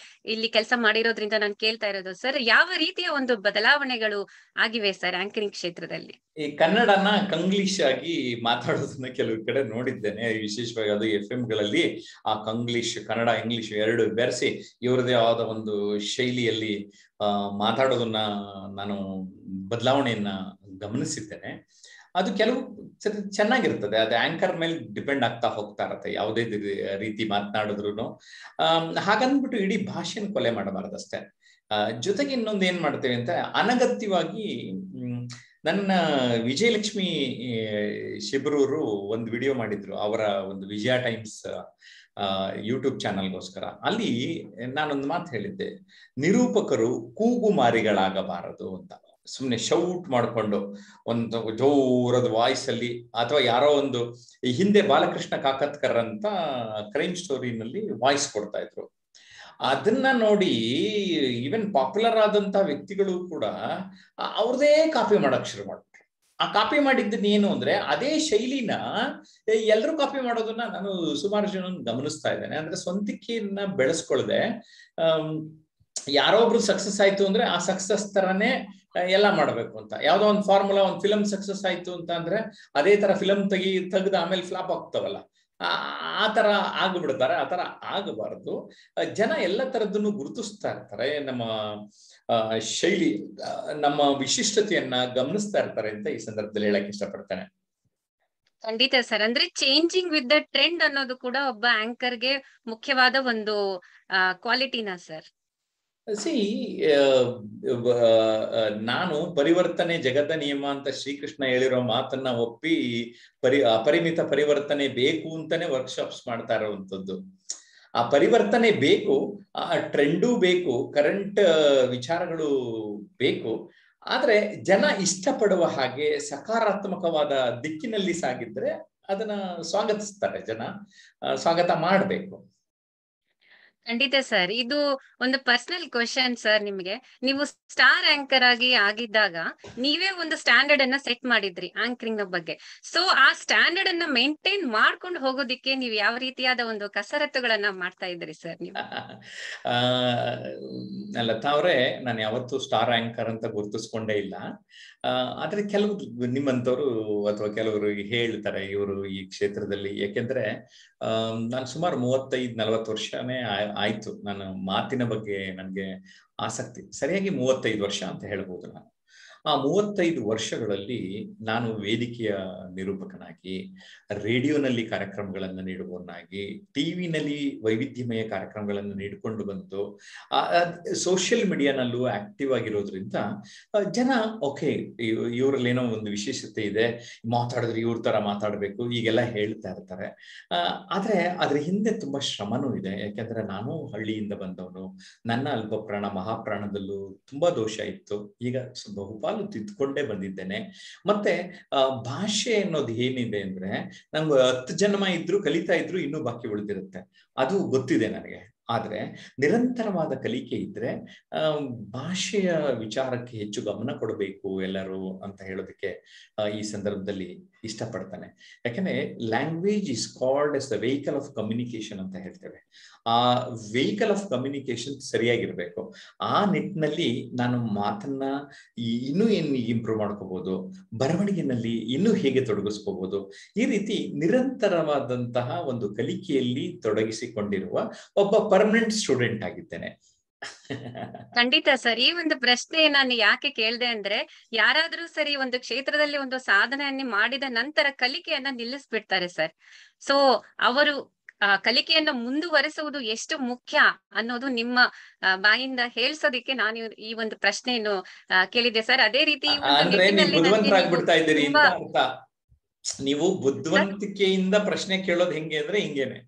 ಇಲ್ಲಿ ಕೆಲಸ ಮಾಡಿರೋದ್ರಿಂದ ನಾನು ಕೇಳ್ತಾ ಇರೋದು ಸರ್ ಯಾವ ರೀತಿಯ ಒಂದು ಬದಲಾವಣೆಗಳು ಆಗಿವೆ ಸರ್ ಆಂಕರಿಂಗ್ ಕ್ಷೇತ್ರದಲ್ಲಿ ಈ ಕನ್ನಡನ ಕಂಗ್ಲೀಷ್ ಆಗಿ ಮಾತಾಡೋದನ್ನ ಕೆಲವು ಕಡೆ ನೋಡಿದ್ದೇನೆ ವಿಶೇಷವಾಗಿ ಅದು ಎಫ್ ಎಂ ಗಳಲ್ಲಿ ಆ ಕಂಗ್ಲೀಷ್ ಕನ್ನಡ ಇಂಗ್ಲಿಷ್ ಎರಡು ಬೆರೆಸಿ ಇವರದೇ ಆದ ಒಂದು ಶೈಲಿಯಲ್ಲಿ ಆ ಮಾತಾಡೋದನ್ನ ನಾನು ಬದಲಾವಣೆಯನ್ನ ಗಮನಿಸಿದ್ದೇನೆ ಅದು ಕೆಲವು ಸರಿ ಚೆನ್ನಾಗಿರ್ತದೆ ಅದು ಆಂಕರ್ ಮೇಲೆ ಡಿಪೆಂಡ್ ಆಗ್ತಾ ಹೋಗ್ತಾ ಇರತ್ತೆ ಯಾವುದೇ ರೀತಿ ಮಾತನಾಡಿದ್ರು ಹಾಗಂದ್ಬಿಟ್ಟು ಇಡೀ ಭಾಷೆನ ಕೊಲೆ ಮಾಡಬಾರ್ದಷ್ಟೇ ಜೊತೆಗೆ ಇನ್ನೊಂದು ಏನ್ ಮಾಡ್ತೇವೆ ಅಂತ ಅನಗತ್ಯವಾಗಿ ನನ್ನ ವಿಜಯಲಕ್ಷ್ಮಿ ಶಿಬ್ರೂರು ಒಂದು ವಿಡಿಯೋ ಮಾಡಿದ್ರು ಅವರ ಒಂದು ವಿಜಯ ಟೈಮ್ಸ್ ಯೂಟ್ಯೂಬ್ ಚಾನಲ್ಗೋಸ್ಕರ ಅಲ್ಲಿ ನಾನೊಂದು ಮಾತು ಹೇಳಿದ್ದೆ ನಿರೂಪಕರು ಕೂಗುಮಾರಿಗಳಾಗಬಾರದು ಅಂತ ಸುಮ್ಮನೆ ಶೌಟ್ ಮಾಡಿಕೊಂಡು ಒಂದು ಜೋರದ ವಾಯ್ಸ್ ಅಲ್ಲಿ ಅಥವಾ ಯಾರೋ ಒಂದು ಹಿಂದೆ ಬಾಲಕೃಷ್ಣ ಕಾಕತ್ಕರ್ ಅಂತ ಕ್ರೈಮ್ ಸ್ಟೋರಿನಲ್ಲಿ ವಾಯ್ಸ್ ಕೊಡ್ತಾ ಇದ್ರು ಅದನ್ನ ನೋಡಿ ಈವನ್ ಪಾಪ್ಯುಲರ್ ಆದಂತ ವ್ಯಕ್ತಿಗಳು ಕೂಡ ಅವ್ರದೇ ಕಾಪಿ ಮಾಡಕ್ ಶುರು ಮಾಡ್ಬಿಟ್ರು ಆ ಕಾಪಿ ಮಾಡಿದ್ದನ್ನ ಏನು ಅಂದ್ರೆ ಅದೇ ಶೈಲಿನ ಎಲ್ಲರೂ ಕಾಪಿ ಮಾಡೋದನ್ನ ನಾನು ಸುಮಾರು ಜನ ಗಮನಿಸ್ತಾ ಇದ್ದೇನೆ ಅಂದ್ರೆ ಸ್ವಂತಿಕೆಯನ್ನ ಬೆಳೆಸ್ಕೊಳ್ದೆ ಯಾರೋ ಒಬ್ರು ಸಕ್ಸಸ್ ಆಯ್ತು ಅಂದ್ರೆ ಆ ಸಕ್ಸಸ್ ತರನೇ ಎಲ್ಲ ಮಾಡ್ಬೇಕು ಅಂತ ಯಾವ್ದೋ ಒಂದು ಫಾರ್ಮುಲಾ ಒಂದು ಫಿಲಮ್ ಸಕ್ಸಸ್ ಆಯ್ತು ಅಂತ ಅಂದ್ರೆ ಅದೇ ತರ ಫಿಲಮ್ ತೆಗಿ ತೆಗ್ದು ಆಮೇಲೆ ಫ್ಲಾಪ್ ಆಗ್ತಾವಲ್ಲ ಆ ತರ ಆಗ್ಬಿಡ್ತಾರೆ ಆ ತರ ಆಗಬಾರದು ಜನ ಎಲ್ಲ ತರದನ್ನು ಗುರುತಿಸ್ತಾ ಇರ್ತಾರೆ ನಮ್ಮ ಶೈಲಿ ನಮ್ಮ ವಿಶಿಷ್ಟತೆಯನ್ನ ಗಮನಿಸ್ತಾ ಇರ್ತಾರೆ ಅಂತ ಈ ಸಂದರ್ಭದಲ್ಲಿ ಹೇಳಕ್ ಇಷ್ಟಪಡ್ತೇನೆ ಖಂಡಿತ ಸರ್ ಅಂದ್ರೆ ಚೇಂಜಿಂಗ್ ವಿತ್ ದ ಟ್ರೆಂಡ್ ಅನ್ನೋದು ಕೂಡ ಒಬ್ಬ ಆಂಕರ್ಗೆ ಮುಖ್ಯವಾದ ಒಂದು ಕ್ವಾಲಿಟಿನಾ ಸರ್ ಸಿ ನಾನು ಪರಿವರ್ತನೆ ಜಗದ ನಿಯಮ ಅಂತ ಶ್ರೀಕೃಷ್ಣ ಹೇಳಿರೋ ಮಾತನ್ನ ಒಪ್ಪಿ ಪರಿ ಅಪರಿಮಿತ ಪರಿವರ್ತನೆ ಬೇಕು ಅಂತಾನೆ ವರ್ಕ್ಶಾಪ್ಸ್ ಮಾಡ್ತಾ ಇರುವಂತದ್ದು ಆ ಪರಿವರ್ತನೆ ಬೇಕು ಆ ಟ್ರೆಂಡು ಬೇಕು ಕರೆಂಟ್ ವಿಚಾರಗಳು ಬೇಕು ಆದ್ರೆ ಜನ ಇಷ್ಟಪಡುವ ಹಾಗೆ ಸಕಾರಾತ್ಮಕವಾದ ದಿಕ್ಕಿನಲ್ಲಿ ಸಾಗಿದ್ರೆ ಅದನ್ನ ಸ್ವಾಗತಿಸ್ತಾರೆ ಜನ ಸ್ವಾಗತ ಮಾಡ್ಬೇಕು ಖಂಡಿತ ಸರ್ ಇದು ಒಂದು ಪರ್ಸನಲ್ ಕ್ವಶನ್ ಸರ್ ನಿಮ್ಗೆ ನೀವು ಸ್ಟಾರ್ ಆಂಕರ್ ಆಗಿ ಆಗಿದ್ದಾಗ ನೀವೇ ಒಂದು ಸ್ಟ್ಯಾಂಡರ್ಡ್ ಅನ್ನ ಸೆಟ್ ಮಾಡಿದ್ರಿ ಆಂಕರಿಂಗ್ ಬಗ್ಗೆ ಸೊ ಆ ಸ್ಟ್ಯಾಂಡರ್ಡ್ ಅನ್ನ ಮೇಂಟೈನ್ ಮಾಡ್ಕೊಂಡು ಹೋಗೋದಿಕ್ಕೆ ನೀವು ಯಾವ ರೀತಿಯಾದ ಒಂದು ಕಸರತ್ತುಗಳನ್ನ ಮಾಡ್ತಾ ಇದ್ರಿ ಸರ್ ನೀವು ಲತಾ ಅವರೇ ನಾನು ಯಾವತ್ತೂ ಸ್ಟಾರ್ ಆಂಕರ್ ಅಂತ ಗುರುತಿಸ್ಕೊಂಡೇ ಇಲ್ಲ ಆದ್ರೆ ಕೆಲವು ನಿಮ್ಮಂತವ್ರು ಅಥವಾ ಕೆಲವರು ಹೇಳ್ತಾರೆ ಇವರು ಈ ಕ್ಷೇತ್ರದಲ್ಲಿ ಯಾಕೆಂದ್ರೆ ನಾನು ಸುಮಾರು ಮೂವತ್ತೈದು ನಲವತ್ತು ವರ್ಷನೇ ಆಯ್ತು ನನ್ನ ಮಾತಿನ ಬಗ್ಗೆ ನನಗೆ ಆಸಕ್ತಿ ಸರಿಯಾಗಿ ಮೂವತ್ತೈದು ವರ್ಷ ಅಂತ ಹೇಳ್ಬೋದು ನಾನು ಆ ಮೂವತ್ತೈದು ವರ್ಷಗಳಲ್ಲಿ ನಾನು ವೇದಿಕೆಯ ನಿರೂಪಕನಾಗಿ ರೇಡಿಯೋನಲ್ಲಿ ಕಾರ್ಯಕ್ರಮಗಳನ್ನು ನೀಡುವವನಾಗಿ ಟಿವಿನಲ್ಲಿ ವೈವಿಧ್ಯಮಯ ಕಾರ್ಯಕ್ರಮಗಳನ್ನು ನೀಡಿಕೊಂಡು ಬಂದು ಸೋಷಿಯಲ್ ಮೀಡಿಯಾನಲ್ಲೂ ಆಕ್ಟಿವ್ ಆಗಿರೋದ್ರಿಂದ ಜನ ಓಕೆ ಇವರಲ್ಲಿ ಏನೋ ಒಂದು ವಿಶೇಷತೆ ಇದೆ ಮಾತಾಡಿದ್ರೆ ಇವ್ರ ತರ ಮಾತಾಡಬೇಕು ಈಗೆಲ್ಲ ಹೇಳ್ತಾ ಇರ್ತಾರೆ ಆದ್ರೆ ಅದ್ರ ಹಿಂದೆ ತುಂಬಾ ಶ್ರಮನೂ ಇದೆ ಯಾಕೆಂದ್ರೆ ನಾನು ಹಳ್ಳಿಯಿಂದ ಬಂದವನು ನನ್ನ ಅಲ್ಪ ಪ್ರಾಣ ಮಹಾಪ್ರಾಣದಲ್ಲೂ ತುಂಬಾ ದೋಷ ಇತ್ತು ಈಗ ಬಹುಪಾಲು ತಿದ್ಕೊಂಡೇ ಬಂದಿದ್ದೇನೆ ಮತ್ತೆ ಭಾಷೆ ಅನ್ನೋದು ಏನಿದೆ ಅಂದ್ರೆ ನಮ್ಗೆ ಹತ್ತು ಜನ್ಮ ಇದ್ರು ಕಲಿತಾ ಇದ್ರು ಇನ್ನೂ ಬಾಕಿ ಉಳಿದಿರುತ್ತೆ ಅದು ಗೊತ್ತಿದೆ ನನಗೆ ಆದ್ರೆ ನಿರಂತರವಾದ ಕಲಿಕೆ ಇದ್ರೆ ಭಾಷೆಯ ವಿಚಾರಕ್ಕೆ ಹೆಚ್ಚು ಗಮನ ಕೊಡಬೇಕು ಎಲ್ಲರೂ ಅಂತ ಹೇಳೋದಕ್ಕೆ ಈ ಸಂದರ್ಭದಲ್ಲಿ ಇಷ್ಟಪಡ್ತಾನೆ ಯಾಕಂದ್ರೆ language is called as the vehicle of communication ಅಂತ ಹೇಳ್ತೇವೆ ಆ ವೆಹಿಕಲ್ ಆಫ್ ಕಮ್ಯುನಿಕೇಶನ್ ಸರಿಯಾಗಿರ್ಬೇಕು ಆ ನಿಟ್ಟಿನಲ್ಲಿ ನಾನು ಮಾತನ್ನ ಇನ್ನೂ ಏನು ಇಂಪ್ರೂವ್ ಮಾಡ್ಕೋಬಹುದು ಬರವಣಿಗೆನಲ್ಲಿ ಇನ್ನೂ ಹೇಗೆ ತೊಡಗಿಸ್ಕೋಬಹುದು ಈ ರೀತಿ ನಿರಂತರವಾದಂತಹ ಒಂದು ಕಲಿಕೆಯಲ್ಲಿ ತೊಡಗಿಸಿಕೊಂಡಿರುವ ಒಬ್ಬ ಪರ್ಮನೆಂಟ್ ಸ್ಟೂಡೆಂಟ್ ಆಗಿದ್ದೇನೆ ಖಂಡಿತ ಸರ್ ಈ ಒಂದು ಪ್ರಶ್ನೆ ನಾನು ಯಾಕೆ ಕೇಳ್ದೆ ಅಂದ್ರೆ ಯಾರಾದ್ರೂ ಸರಿ ಒಂದು ಕ್ಷೇತ್ರದಲ್ಲಿ ಒಂದು ಸಾಧನೆಯನ್ನ ಮಾಡಿದ ನಂತರ ಕಲಿಕೆಯನ್ನ ನಿಲ್ಲಿಸ್ಬಿಡ್ತಾರೆ ಸರ್ ಸೊ ಅವರು ಆ ಕಲಿಕೆಯನ್ನ ಮುಂದುವರೆಸುವುದು ಎಷ್ಟು ಮುಖ್ಯ ಅನ್ನೋದು ನಿಮ್ಮ ಬಾಯಿಂದ ಹೇಳ್ಸೋದಿಕ್ಕೆ ನಾನು ಈ ಒಂದು ಪ್ರಶ್ನೆಯನ್ನು ಕೇಳಿದ್ದೆ ಸರ್ ಅದೇ ರೀತಿ ಅಂದ್ರೆ ನೀವು ಬುದ್ಧಿವಂತರಾಗ್ಬಿಡ್ತಾ ಇದ್ದೀರಿ ಅಂತ ಅರ್ಥ ನೀವು ಬುದ್ಧಿವಂತಿಕೆಯಿಂದ ಪ್ರಶ್ನೆ ಕೇಳೋದು ಹೆಂಗೆ ಅಂದ್ರೆ ಹಿಂಗೇನೆ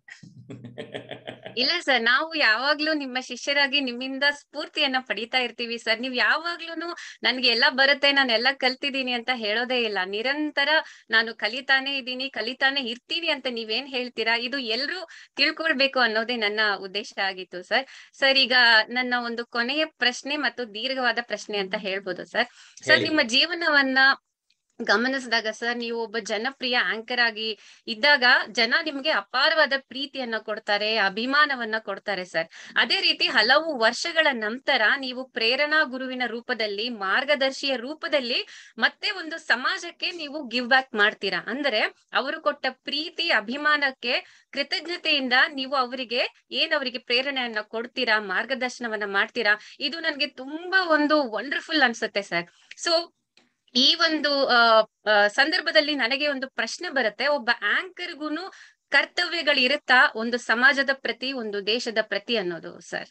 ಇಲ್ಲ ಸರ್ ನಾವು ಯಾವಾಗ್ಲೂ ನಿಮ್ಮ ಶಿಷ್ಯರಾಗಿ ನಿಮ್ಮಿಂದ ಸ್ಫೂರ್ತಿಯನ್ನ ಪಡಿತಾ ಇರ್ತೀವಿ ಸರ್ ನೀವ್ ಯಾವಾಗ್ಲೂನು ನನ್ಗೆ ಎಲ್ಲ ಬರುತ್ತೆ ನಾನು ಎಲ್ಲ ಕಲ್ತಿದ್ದೀನಿ ಅಂತ ಹೇಳೋದೇ ಇಲ್ಲ ನಿರಂತರ ನಾನು ಕಲಿತಾನೆ ಇದ್ದೀನಿ ಕಲಿತಾನೆ ಇರ್ತೀನಿ ಅಂತ ನೀವೇನ್ ಹೇಳ್ತೀರಾ ಇದು ಎಲ್ರು ತಿಳ್ಕೊಳ್ಬೇಕು ಅನ್ನೋದೇ ನನ್ನ ಉದ್ದೇಶ ಆಗಿತ್ತು ಸರ್ ಸರ್ ಈಗ ನನ್ನ ಒಂದು ಕೊನೆಯ ಪ್ರಶ್ನೆ ಮತ್ತು ದೀರ್ಘವಾದ ಪ್ರಶ್ನೆ ಅಂತ ಹೇಳ್ಬೋದು ಸರ್ ಸರ್ ನಿಮ್ಮ ಜೀವನವನ್ನ ಗಮನಿಸಿದಾಗ ಸರ್ ನೀವು ಒಬ್ಬ ಜನಪ್ರಿಯ ಆಂಕರ್ ಆಗಿ ಇದ್ದಾಗ ಜನ ನಿಮ್ಗೆ ಅಪಾರವಾದ ಪ್ರೀತಿಯನ್ನ ಕೊಡ್ತಾರೆ ಅಭಿಮಾನವನ್ನ ಕೊಡ್ತಾರೆ ಸರ್ ಅದೇ ರೀತಿ ಹಲವು ವರ್ಷಗಳ ನಂತರ ನೀವು ಪ್ರೇರಣಾ ಗುರುವಿನ ರೂಪದಲ್ಲಿ ಮಾರ್ಗದರ್ಶಿಯ ರೂಪದಲ್ಲಿ ಮತ್ತೆ ಒಂದು ಸಮಾಜಕ್ಕೆ ನೀವು ಗಿವ್ ಬ್ಯಾಕ್ ಮಾಡ್ತೀರಾ ಅಂದ್ರೆ ಅವರು ಕೊಟ್ಟ ಪ್ರೀತಿ ಅಭಿಮಾನಕ್ಕೆ ಕೃತಜ್ಞತೆಯಿಂದ ನೀವು ಅವರಿಗೆ ಏನ್ ಅವರಿಗೆ ಪ್ರೇರಣೆಯನ್ನ ಕೊಡ್ತೀರಾ ಮಾರ್ಗದರ್ಶನವನ್ನ ಮಾಡ್ತೀರಾ ಇದು ನನ್ಗೆ ತುಂಬಾ ಒಂದು ವಂಡರ್ಫುಲ್ ಅನ್ಸುತ್ತೆ ಸರ್ ಸೊ ಈ ಒಂದು ಸಂದರ್ಭದಲ್ಲಿ ನನಗೆ ಒಂದು ಪ್ರಶ್ನೆ ಬರುತ್ತೆ ಒಬ್ಬ ಆಂಕರ್ಗುನು ಕರ್ತವ್ಯಗಳಿರುತ್ತಾ ಒಂದು ಸಮಾಜದ ಪ್ರತಿ ಒಂದು ದೇಶದ ಪ್ರತಿ ಅನ್ನೋದು ಸರ್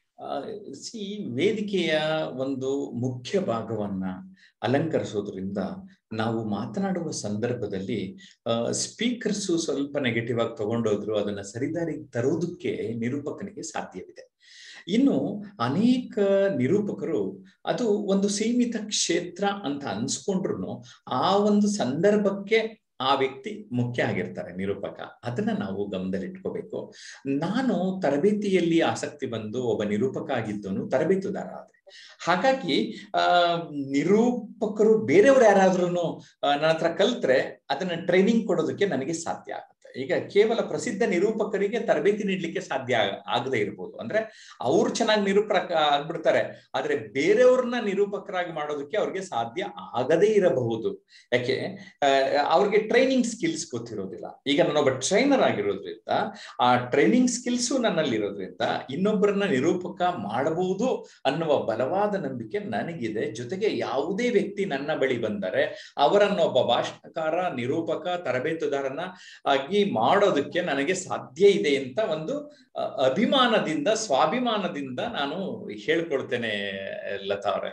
ಸಿ ವೇದಿಕೆಯ ಒಂದು ಮುಖ್ಯ ಭಾಗವನ್ನ ಅಲಂಕರಿಸೋದ್ರಿಂದ ನಾವು ಮಾತನಾಡುವ ಸಂದರ್ಭದಲ್ಲಿ ಸ್ಪೀಕರ್ಸು ಸ್ವಲ್ಪ ನೆಗೆಟಿವ್ ಆಗಿ ತಗೊಂಡೋದ್ರು ಅದನ್ನ ಸರಿದಾರಿಗೆ ತರೋದಕ್ಕೆ ನಿರೂಪಕನಿಗೆ ಸಾಧ್ಯವಿದೆ ಇನ್ನು ಅನೇಕ ನಿರೂಪಕರು ಅದು ಒಂದು ಸೀಮಿತ ಕ್ಷೇತ್ರ ಅಂತ ಅನ್ಸ್ಕೊಂಡ್ರು ಆ ಒಂದು ಸಂದರ್ಭಕ್ಕೆ ಆ ವ್ಯಕ್ತಿ ಮುಖ್ಯ ಆಗಿರ್ತಾರೆ ನಿರೂಪಕ ಅದನ್ನ ನಾವು ಗಮನದಲ್ಲಿಟ್ಕೋಬೇಕು ನಾನು ತರಬೇತಿಯಲ್ಲಿ ಆಸಕ್ತಿ ಬಂದು ಒಬ್ಬ ನಿರೂಪಕ ಆಗಿದ್ದನು ತರಬೇತುದಾರ ಆದ್ರೆ ಹಾಗಾಗಿ ಆ ನಿರೂಪಕರು ಬೇರೆಯವ್ರು ಯಾರಾದ್ರೂ ನನ್ನ ಹತ್ರ ಕಲ್ತ್ರೆ ಅದನ್ನ ಟ್ರೈನಿಂಗ್ ಕೊಡೋದಕ್ಕೆ ನನಗೆ ಸಾಧ್ಯ ಆಗುತ್ತೆ ಈಗ ಕೇವಲ ಪ್ರಸಿದ್ಧ ನಿರೂಪಕರಿಗೆ ತರಬೇತಿ ನೀಡ್ಲಿಕ್ಕೆ ಸಾಧ್ಯ ಆಗದೆ ಇರ್ಬೋದು ಅಂದ್ರೆ ಅವ್ರು ಚೆನ್ನಾಗಿ ನಿರೂಪಕ ಆಗ್ಬಿಡ್ತಾರೆ ಆದ್ರೆ ಬೇರೆಯವ್ರನ್ನ ನಿರೂಪಕರಾಗಿ ಮಾಡೋದಕ್ಕೆ ಅವ್ರಿಗೆ ಸಾಧ್ಯ ಆಗದೇ ಇರಬಹುದು ಯಾಕೆ ಅವ್ರಿಗೆ ಟ್ರೈನಿಂಗ್ ಸ್ಕಿಲ್ಸ್ ಗೊತ್ತಿರೋದಿಲ್ಲ ಈಗ ನಾನೊಬ್ಬ ಟ್ರೈನರ್ ಆಗಿರೋದ್ರಿಂದ ಆ ಟ್ರೈನಿಂಗ್ ಸ್ಕಿಲ್ಸು ನನ್ನಲ್ಲಿರೋದ್ರಿಂದ ಇನ್ನೊಬ್ಬರನ್ನ ನಿರೂಪಕ ಮಾಡಬಹುದು ಅನ್ನುವ ಬಲವಾದ ನಂಬಿಕೆ ನನಗಿದೆ ಜೊತೆಗೆ ಯಾವುದೇ ವ್ಯಕ್ತಿ ನನ್ನ ಬಳಿ ಬಂದರೆ ಅವರನ್ನ ಒಬ್ಬ ಭಾಷಣಕಾರ ನಿರೂಪಕ ತರಬೇತುದಾರನ ಆಗಿ ಮಾಡೋದಕ್ಕೆ ನನಗೆ ಸಾಧ್ಯ ಇದೆ ಅಂತ ಒಂದು ಅಭಿಮಾನದಿಂದ ಸ್ವಾಭಿಮಾನದಿಂದ ನಾನು ಹೇಳ್ಕೊಳ್ತೇನೆ ಲತಾ ಅವರೇ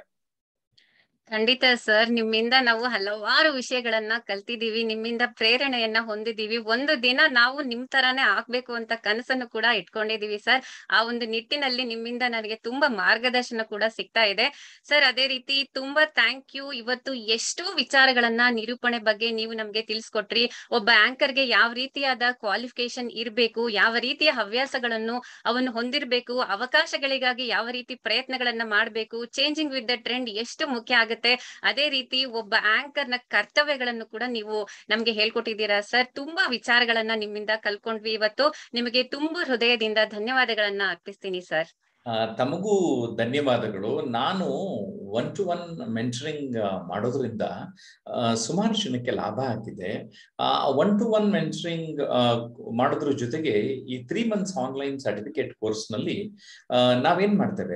ಖಂಡಿತ ಸರ್ ನಿಮ್ಮಿಂದ ನಾವು ಹಲವಾರು ವಿಷಯಗಳನ್ನ ಕಲ್ತಿದೀವಿ ನಿಮ್ಮಿಂದ ಪ್ರೇರಣೆಯನ್ನ ಹೊಂದಿದೀವಿ ಒಂದು ದಿನ ನಾವು ನಿಮ್ ತರಾನೇ ಆಗ್ಬೇಕು ಅಂತ ಕನಸನ್ನು ಕೂಡ ಇಟ್ಕೊಂಡಿದೀವಿ ಸರ್ ಆ ಒಂದು ನಿಟ್ಟಿನಲ್ಲಿ ನಿಮ್ಮಿಂದ ನನಗೆ ತುಂಬಾ ಮಾರ್ಗದರ್ಶನ ಕೂಡ ಸಿಗ್ತಾ ಇದೆ ಸರ್ ಅದೇ ರೀತಿ ತುಂಬಾ ಥ್ಯಾಂಕ್ ಯು ಇವತ್ತು ಎಷ್ಟೋ ವಿಚಾರಗಳನ್ನ ನಿರೂಪಣೆ ಬಗ್ಗೆ ನೀವು ನಮ್ಗೆ ತಿಳಿಸ್ಕೊಟ್ರಿ ಒಬ್ಬ ಆಂಕರ್ಗೆ ಯಾವ ರೀತಿಯಾದ ಕ್ವಾಲಿಫಿಕೇಶನ್ ಇರ್ಬೇಕು ಯಾವ ರೀತಿಯ ಹವ್ಯಾಸಗಳನ್ನು ಅವನು ಹೊಂದಿರ್ಬೇಕು ಅವಕಾಶಗಳಿಗಾಗಿ ಯಾವ ರೀತಿ ಪ್ರಯತ್ನಗಳನ್ನ ಮಾಡ್ಬೇಕು ಚೇಂಜಿಂಗ್ ವಿತ್ ದ ಟ್ರೆಂಡ್ ಎಷ್ಟು ಮುಖ್ಯ ಆಗುತ್ತೆ ಅದೇ ರೀತಿ ಒಬ್ಬ ಆಂಕರ್ ನ ಕರ್ತವ್ಯಗಳನ್ನು ಕೂಡ ನೀವು ನಮ್ಗೆ ಹೇಳ್ಕೊಟ್ಟಿದ್ದೀರಾ ಸರ್ ತುಂಬಾ ವಿಚಾರಗಳನ್ನ ನಿಮ್ಮಿಂದ ಕಲ್ಕೊಂಡ್ವಿ ಇವತ್ತು ನಿಮಗೆ ತುಂಬಾ ಹೃದಯದಿಂದ ಧನ್ಯವಾದಗಳನ್ನ ಅರ್ಪಿಸ್ತೀನಿ ಸರ್ ತಮಗೂ ಧನ್ಯವಾದಗಳು ನಾನು ಒನ್ ಟು ಒನ್ ಮೆಂಟರಿಂಗ್ ಮಾಡೋದ್ರಿಂದ ಸುಮಾರು ಜನಕ್ಕೆ ಲಾಭ ಆಗಿದೆ ಒನ್ ಟು ಒನ್ ಮೆಂಟರಿಂಗ್ ಮಾಡೋದ್ರ ಜೊತೆಗೆ ಈ ತ್ರೀ ಮಂತ್ಸ್ ಆನ್ಲೈನ್ ಸರ್ಟಿಫಿಕೇಟ್ ಕೋರ್ಸ್ನಲ್ಲಿ ನಾವೇನ್ ಮಾಡ್ತೇವೆ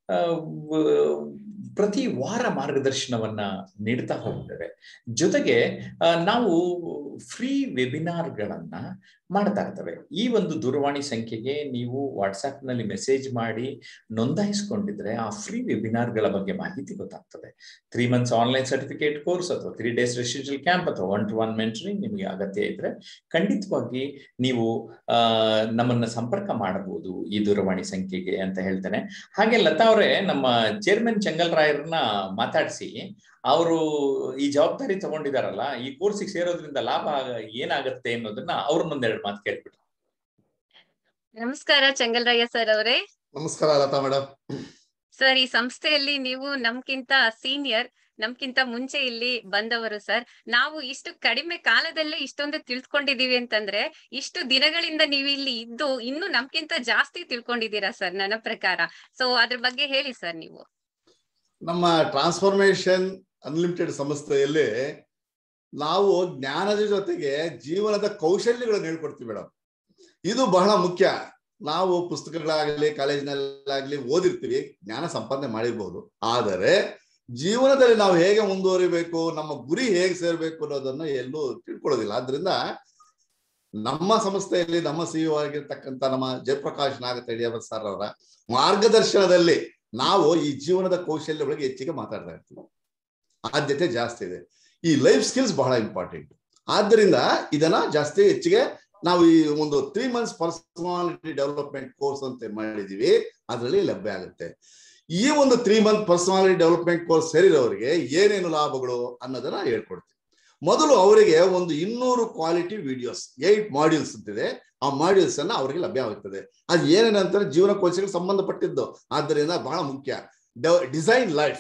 ಪ್ರತಿ ವಾರ ಮಾರ್ಗದರ್ಶನವನ್ನ ನೀಡ್ತಾ ಹೋಗ್ತೇವೆ ಜೊತೆಗೆ ನಾವು ಫ್ರೀ ವೆಬಿನಾರ್ಗಳನ್ನ ಮಾಡ್ತಾ ಇರ್ತೇವೆ ಈ ಒಂದು ದೂರವಾಣಿ ಸಂಖ್ಯೆಗೆ ನೀವು ವಾಟ್ಸ್ಆಪ್ ನಲ್ಲಿ ಮೆಸೇಜ್ ಮಾಡಿ ನೋಂದಾಯಿಸ್ಕೊಂಡಿದ್ರೆ ಆ ಫ್ರೀ ವೆಬಿನಾರ್ಗಳ ಬಗ್ಗೆ ಮಾಹಿತಿ ಗೊತ್ತಾಗ್ತದೆ three months online certificate course ಅಥವಾ ತ್ರೀ ಡೇಸ್ ರೆಸಿಡೆನ್ಷಿಯಲ್ ಕ್ಯಾಂಪ್ ಅಥವಾ ಒನ್ ಟು ಒನ್ ಮೆಂಟರಿಂಗ್ ನಿಮಗೆ ಅಗತ್ಯ ಇದ್ರೆ ಖಂಡಿತವಾಗಿ ನೀವು ಆ ನಮ್ಮನ್ನ ಸಂಪರ್ಕ ಮಾಡಬಹುದು ಈ ದೂರವಾಣಿ ಸಂಖ್ಯೆಗೆ ಅಂತ ಹೇಳ್ತೇನೆ ಹಾಗೆ ಲತಾ ಅವರೇ ನಮ್ಮ ಚೇರ್ಮನ್ ಚಂಗಲ್ ರಾಯರ್ನ ಮಾತಾಡಿಸಿ ಅವರು ಈ ಜವಾಬ್ದಾರಿ ತಗೊಂಡಿದಾರಲ್ಲ ಈ ಕೋರ್ಸಿಗೆ ಸೇರೋದ್ರಿಂದ ಲಾಭ ಏನಾಗತ್ತೆ ಅನ್ನೋದನ್ನ ಅವ್ರನ್ನೊಂದೆರಡು ಮಾತು ಕೇಳ್ಬಿಟ್ಟು ನಮಸ್ಕಾರ ಚಂಗಲ್ರಯ್ಯ ಸರ್ ಅವರೇ ನಮಸ್ಕಾರ ಲತಾ ಮೇಡಮ್ ಸರ್ ಈ ಸಂಸ್ಥೆಯಲ್ಲಿ ನೀವು ನಮ್ಕಿಂತ ಸೀನಿಯರ್ ನಮ್ಕಿಂತ ಮುಂಚೆ ಇಲ್ಲಿ ಬಂದವರು ಸರ್ ನಾವು ಇಷ್ಟು ಕಡಿಮೆ ಕಾಲದಲ್ಲೇ ಇಷ್ಟೊಂದು ತಿಳ್ಕೊಂಡಿದೀವಿ ಅಂತಂದ್ರೆ ಇಷ್ಟು ದಿನಗಳಿಂದ ನೀವು ಇಲ್ಲಿ ಇದ್ದು ಇನ್ನು ನಮ್ಕಿಂತ ಜಾಸ್ತಿ ತಿಳ್ಕೊಂಡಿದ್ದೀರಾ ಸರ್ ನನ್ನ ಪ್ರಕಾರ ಸೊ ಅದ್ರ ಬಗ್ಗೆ ಹೇಳಿ ಸರ್ ನೀವು ನಮ್ಮ ಟ್ರಾನ್ಸ್ಫಾರ್ಮೇಶನ್ ಅನ್ಲಿಮಿಟೆಡ್ ಸಂಸ್ಥೆಯಲ್ಲಿ ನಾವು ಜ್ಞಾನದ ಜೊತೆಗೆ ಜೀವನದ ಕೌಶಲ್ಯಗಳನ್ನು ಹೇಳ್ಕೊಡ್ತೀವಿ ಮೇಡಮ್ ಇದು ಬಹಳ ಮುಖ್ಯ ನಾವು ಪುಸ್ತಕಗಳಾಗಲಿ ಕಾಲೇಜಿನಲ್ಲಾಗ್ಲಿ ಓದಿರ್ತೀವಿ ಜ್ಞಾನ ಸಂಪಾದನೆ ಮಾಡಿರ್ಬೋದು ಆದರೆ ಜೀವನದಲ್ಲಿ ನಾವು ಹೇಗೆ ಮುಂದುವರಿಬೇಕು ನಮ್ಮ ಗುರಿ ಹೇಗೆ ಸೇರ್ಬೇಕು ಅನ್ನೋದನ್ನ ಎಲ್ಲೂ ತಿಳ್ಕೊಳ್ಳೋದಿಲ್ಲ ಆದ್ರಿಂದ ನಮ್ಮ ಸಂಸ್ಥೆಯಲ್ಲಿ ನಮ್ಮ ಸಿಇಒ ಆಗಿರ್ತಕ್ಕಂಥ ನಮ್ಮ ಜಯಪ್ರಕಾಶ್ ನಾಗತಡಿಯವ ಸರ್ ಅವರ ಮಾರ್ಗದರ್ಶನದಲ್ಲಿ ನಾವು ಈ ಜೀವನದ ಕೌಶಲ್ಯಗಳಿಗೆ ಹೆಚ್ಚಿಗೆ ಮಾತಾಡ್ತಾ ಇರ್ತೀವಿ ಆದ್ಯತೆ ಜಾಸ್ತಿ ಇದೆ ಈ ಲೈಫ್ ಸ್ಕಿಲ್ಸ್ ಬಹಳ ಇಂಪಾರ್ಟೆಂಟ್ ಆದ್ದರಿಂದ ಇದನ್ನ ಜಾಸ್ತಿ ಹೆಚ್ಚಿಗೆ ನಾವು ಈ ಒಂದು three months personality development course ಅಂತ ಮಾಡಿದೀವಿ ಅದರಲ್ಲಿ ಲಭ್ಯ ಆಗುತ್ತೆ ಈ ಒಂದು three month personality development course ಸೇರಿರೋರಿಗೆ ಏನೇನು ಲಾಭಗಳು ಅನ್ನೋದನ್ನ ಹೇಳ್ಕೊಡ್ತೀವಿ ಮೊದಲು ಅವರಿಗೆ ಒಂದು ಇನ್ನೂರು ಕ್ವಾಲಿಟಿ ವಿಡಿಯೋಸ್ ಏಟ್ ಮಾಡ್ಯೂಲ್ಸ್ ಅಂತಿದೆ ಆ ಮಾಡ್ಯೂಲ್ಸ್ ಅನ್ನ ಅವರಿಗೆ ಲಭ್ಯವಾಗುತ್ತದೆ ಅದು ಏನೇನಂತಾರೆ ಜೀವನ ಕೌಶಲ್ಯಕ್ಕೆ ಸಂಬಂಧಪಟ್ಟಿದ್ದು ಆದ್ದರಿಂದ ಬಹಳ ಮುಖ್ಯ design life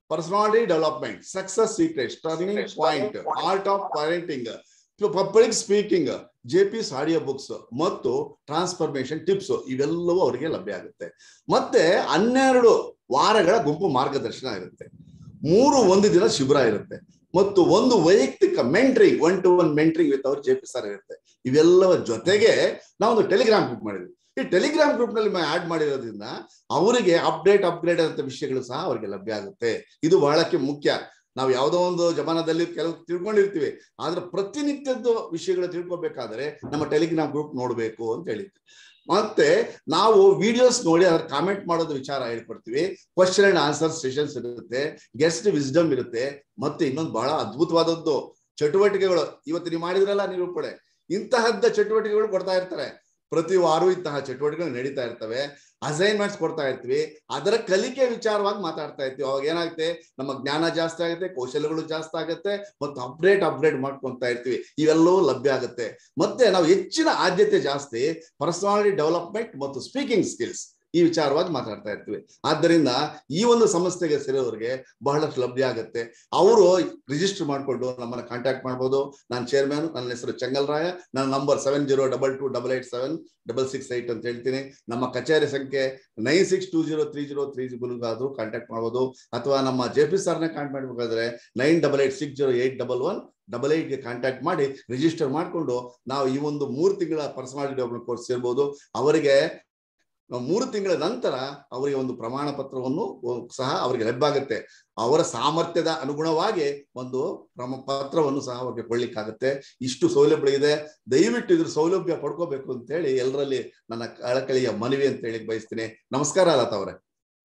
personality development success secret turning point art of parenting public speaking J P audio books ಮತ್ತು ಟ್ರಾನ್ಸ್ಫಾರ್ಮೇಶನ್ ಟಿಪ್ಸ್ ಇವೆಲ್ಲವೂ ಅವರಿಗೆ ಲಭ್ಯ ಆಗುತ್ತೆ ಮತ್ತೆ ಹನ್ನೆರಡು ವಾರಗಳ ಗುಂಪು ಮಾರ್ಗದರ್ಶನ ಇರುತ್ತೆ ಮೂರು ಒಂದು ದಿನ ಶಿಬಿರ ಇರುತ್ತೆ ಮತ್ತು ಒಂದು ವೈಯಕ್ತಿಕ mentoring one to one mentoring with ಅವ್ರ ಜೆ ಪಿ ಸರ್ ಇರುತ್ತೆ ಇವೆಲ್ಲವ ಜೊತೆಗೆ ನಾವೊಂದು ಟೆಲಿಗ್ರಾಮ್ ಗ್ರೂಪ್ ಮಾಡಿದ್ವಿ ಈ ಟೆಲಿಗ್ರಾಮ್ ಗ್ರೂಪ್ ನಲ್ಲಿ ಆಡ್ ಮಾಡಿರೋದ್ರಿಂದ ಅವರಿಗೆ ಅಪ್ಡೇಟ್ ಅಪ್ಗ್ರೇಡ್ ಅಂತ ವಿಷಯಗಳು ಸಹ ಅವರಿಗೆ ಲಭ್ಯ ಆಗುತ್ತೆ ಇದು ಬಹಳಕ್ಕೆ ಮುಖ್ಯ ನಾವು ಯಾವುದೋ ಒಂದು ಜಮಾನದಲ್ಲಿ ಕೆಲವು ತಿಳ್ಕೊಂಡಿರ್ತೀವಿ ಆದ್ರೆ ಪ್ರತಿನಿತ್ಯದ ವಿಷಯಗಳು ತಿಳ್ಕೊಬೇಕಾದ್ರೆ ನಮ್ಮ ಟೆಲಿಗ್ರಾಮ್ ಗ್ರೂಪ್ ನೋಡ್ಬೇಕು ಅಂತ ಹೇಳಿದ್ವಿ ಮತ್ತೆ ನಾವು ವಿಡಿಯೋಸ್ ನೋಡಿ ಅದ್ರ ಕಾಮೆಂಟ್ ಮಾಡೋದು ವಿಚಾರ ಹೇಳ್ಕೊಡ್ತೀವಿ ಕ್ವಶನ್ ಅಂಡ್ ಆನ್ಸರ್ ಸೆಷನ್ಸ್ ಇರುತ್ತೆ ಗೆಸ್ಟ್ ವಿಸ್ಡಮ್ ಇರುತ್ತೆ ಮತ್ತೆ ಇನ್ನೊಂದು ಬಹಳ ಅದ್ಭುತವಾದದ್ದು ಚಟುವಟಿಕೆಗಳು ಇವತ್ತು ನೀವು ಮಾಡಿದ್ರಲ್ಲ ನಿರೂಪಣೆ ಇಂತಹದ್ದ ಚಟುವಟಿಕೆಗಳು ಕೊಡ್ತಾ ಇರ್ತಾರೆ ಪ್ರತಿ ವಾರವೂ ಇಂತಹ ಚಟುವಟಿಕೆಗಳು ನಡೀತಾ ಇರ್ತವೆ ಅಸೈನ್ಮೆಂಟ್ಸ್ ಕೊಡ್ತಾ ಇರ್ತೀವಿ ಅದರ ಕಲಿಕೆ ವಿಚಾರವಾಗಿ ಮಾತಾಡ್ತಾ ಇರ್ತೀವಿ ಅವಾಗ ಏನಾಗುತ್ತೆ ನಮ್ಮ ಜ್ಞಾನ ಜಾಸ್ತಿ ಆಗುತ್ತೆ ಕೌಶಲ್ಯಗಳು ಜಾಸ್ತಿ ಆಗುತ್ತೆ ಮತ್ತು ಅಪ್ಡೇಟ್ ಅಪ್ಗ್ರೇಡ್ ಮಾಡ್ಕೊಂತ ಇರ್ತೀವಿ ಇವೆಲ್ಲವೂ ಲಭ್ಯ ಆಗುತ್ತೆ ಮತ್ತೆ ನಾವು ಹೆಚ್ಚಿನ ಆದ್ಯತೆ ಜಾಸ್ತಿ ಪರ್ಸನಾಲಿಟಿ ಡೆವಲಪ್ಮೆಂಟ್ ಮತ್ತು ಸ್ಪೀಕಿಂಗ್ ಸ್ಕಿಲ್ಸ್ ಈ ವಿಚಾರವಾಗಿ ಮಾತಾಡ್ತಾ ಇರ್ತೀವಿ ಆದ್ದರಿಂದ ಈ ಒಂದು ಸಂಸ್ಥೆಗೆ ಸೇರೋರಿಗೆ ಬಹಳಷ್ಟು ಲಭ್ಯ ಆಗುತ್ತೆ ಅವರು ರಿಜಿಸ್ಟರ್ ಮಾಡಿಕೊಂಡು ನಮ್ಮನ್ನ ಕಾಂಟ್ಯಾಕ್ಟ್ ಮಾಡ್ಬೋದು ನಾನು ಚೇರ್ಮನ್ ನನ್ನ ಹೆಸರು ಚೆಂಗಲ್ರಾಯ ನನ್ನ number seven zero double two double eight seven double six eight ಅಂತ ಹೇಳ್ತೀನಿ ನಮ್ಮ ಕಚೇರಿ ಸಂಖ್ಯೆ nine six two zero three zero three ಆದ್ರೂ ಕಾಂಟ್ಯಾಕ್ಟ್ ಮಾಡ್ಬೋದು ಅಥವಾ ನಮ್ಮ ಜೆ ಪಿ ಸರ್ನ ಕಾಂಟ್ಯಾಕ್ಟ್ ಮಾಡಬೇಕಾದ್ರೆ nine double eight six zero eight double one double ಏಟ್ಗೆ ಕಾಂಟ್ಯಾಕ್ಟ್ ಮಾಡಿ ರಿಜಿಸ್ಟರ್ ಮಾಡಿಕೊಂಡು ನಾವು ಈ ಒಂದು ಮೂರು ತಿಂಗಳ ಪರ್ಸನಾಲಿಟಿ ಡೆವಲಪ್ಮೆಂಟ್ ಕೋರ್ಸ್ ಸೇರ್ಬೋದು ಅವರಿಗೆ ಮೂರು ತಿಂಗಳ ನಂತರ ಅವರಿಗೆ ಒಂದು ಪ್ರಮಾಣ ಪತ್ರವನ್ನು ಸಹ ಅವರಿಗೆ ಲಭ್ಯ ಆಗುತ್ತೆ ಅವರ ಸಾಮರ್ಥ್ಯದ ಅನುಗುಣವಾಗಿ ಒಂದು ಪ್ರಮ ಪತ್ರವನ್ನು ಸಹ ಅವ್ರಿಗೆ ಕೊಡ್ಲಿಕ್ಕಾಗುತ್ತೆ ಇಷ್ಟು ಸೌಲಭ್ಯ ಇದೆ ದಯವಿಟ್ಟು ಇದ್ರ ಸೌಲಭ್ಯ ಪಡ್ಕೋಬೇಕು ಅಂತ ಹೇಳಿ ಎಲ್ಲರಲ್ಲಿ ನನ್ನ ಕಳಕಳಿಯ ಮನವಿ ಅಂತ ಹೇಳಿ ಬಯಸ್ತೀನಿ ನಮಸ್ಕಾರ ಲತಾ ಅವರೇ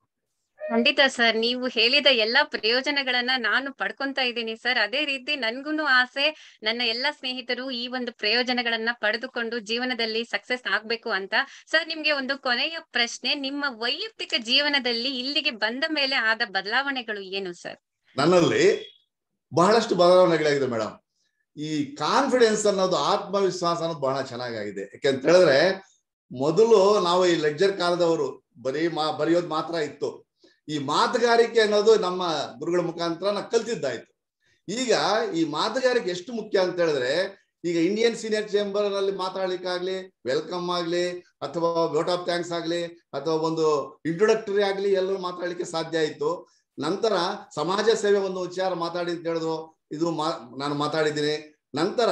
ಖಂಡಿತ ಸರ್ ನೀವು ಹೇಳಿದ ಎಲ್ಲಾ ಪ್ರಯೋಜನಗಳನ್ನ ನಾನು ಪಡ್ಕೊಂತ ಇದ್ದೀನಿ ಸರ್ ಅದೇ ರೀತಿ ನನ್ಗುನು ಆಸೆ ನನ್ನ ಎಲ್ಲಾ ಸ್ನೇಹಿತರು ಈ ಒಂದು ಪ್ರಯೋಜನಗಳನ್ನ ಪಡೆದುಕೊಂಡು ಜೀವನದಲ್ಲಿ ಸಕ್ಸಸ್ ಆಗ್ಬೇಕು ಅಂತ ಸರ್ ನಿಮ್ಗೆ ಒಂದು ಕೊನೆಯ ಪ್ರಶ್ನೆ ನಿಮ್ಮ ವೈಯಕ್ತಿಕ ಜೀವನದಲ್ಲಿ ಇಲ್ಲಿಗೆ ಬಂದ ಮೇಲೆ ಆದ ಬದಲಾವಣೆಗಳು ಏನು ಸರ್ ನನ್ನಲ್ಲಿ ಬಹಳಷ್ಟು ಬದಲಾವಣೆಗಳಾಗಿದೆ ಮೇಡಮ್ ಈ ಕಾನ್ಫಿಡೆನ್ಸ್ ಅನ್ನೋದು ಆತ್ಮವಿಶ್ವಾಸ ಅನ್ನೋದು ಬಹಳ ಚೆನ್ನಾಗಿದೆ ಯಾಕೆಂತ ಹೇಳಿದ್ರೆ ಮೊದಲು ನಾವು ಈ ಲೆಡ್ಜರ್ ಕಾಲದವರು ಬರೀ ಮಾ ಬರೆಯೋದು ಮಾತ್ರ ಇತ್ತು ಈ ಮಾತುಗಾರಿಕೆ ಅನ್ನೋದು ನಮ್ಮ ಗುರುಗಳ ಮುಖಾಂತರ ನಾವು ಕಲ್ತಿದ್ದಾಯ್ತು ಈಗ ಈ ಮಾತುಗಾರಿಕೆ ಎಷ್ಟು ಮುಖ್ಯ ಅಂತ ಹೇಳಿದ್ರೆ ಈಗ ಇಂಡಿಯನ್ ಸೀನಿಯರ್ ಚೇಂಬರ್ ನಲ್ಲಿ ಮಾತಾಡ್ಲಿಕ್ಕಾಗ್ಲಿ ವೆಲ್ಕಮ್ ಆಗ್ಲಿ ಅಥವಾ ವೋಟ್ ಆಫ್ ಥ್ಯಾಂಕ್ಸ್ ಆಗ್ಲಿ ಅಥವಾ ಒಂದು ಇಂಟ್ರೊಡಕ್ಟರಿ ಆಗ್ಲಿ ಎಲ್ಲರೂ ಮಾತಾಡ್ಲಿಕ್ಕೆ ಸಾಧ್ಯ ಆಯ್ತು ನಂತರ ಸಮಾಜ ಸೇವೆ ಒಂದು ವಿಚಾರ ಮಾತಾಡಿ ಅಂತ ಹೇಳಿದ್ರು ಇದು ಮಾ ನಾನು ಮಾತಾಡಿದ್ದೀನಿ ನಂತರ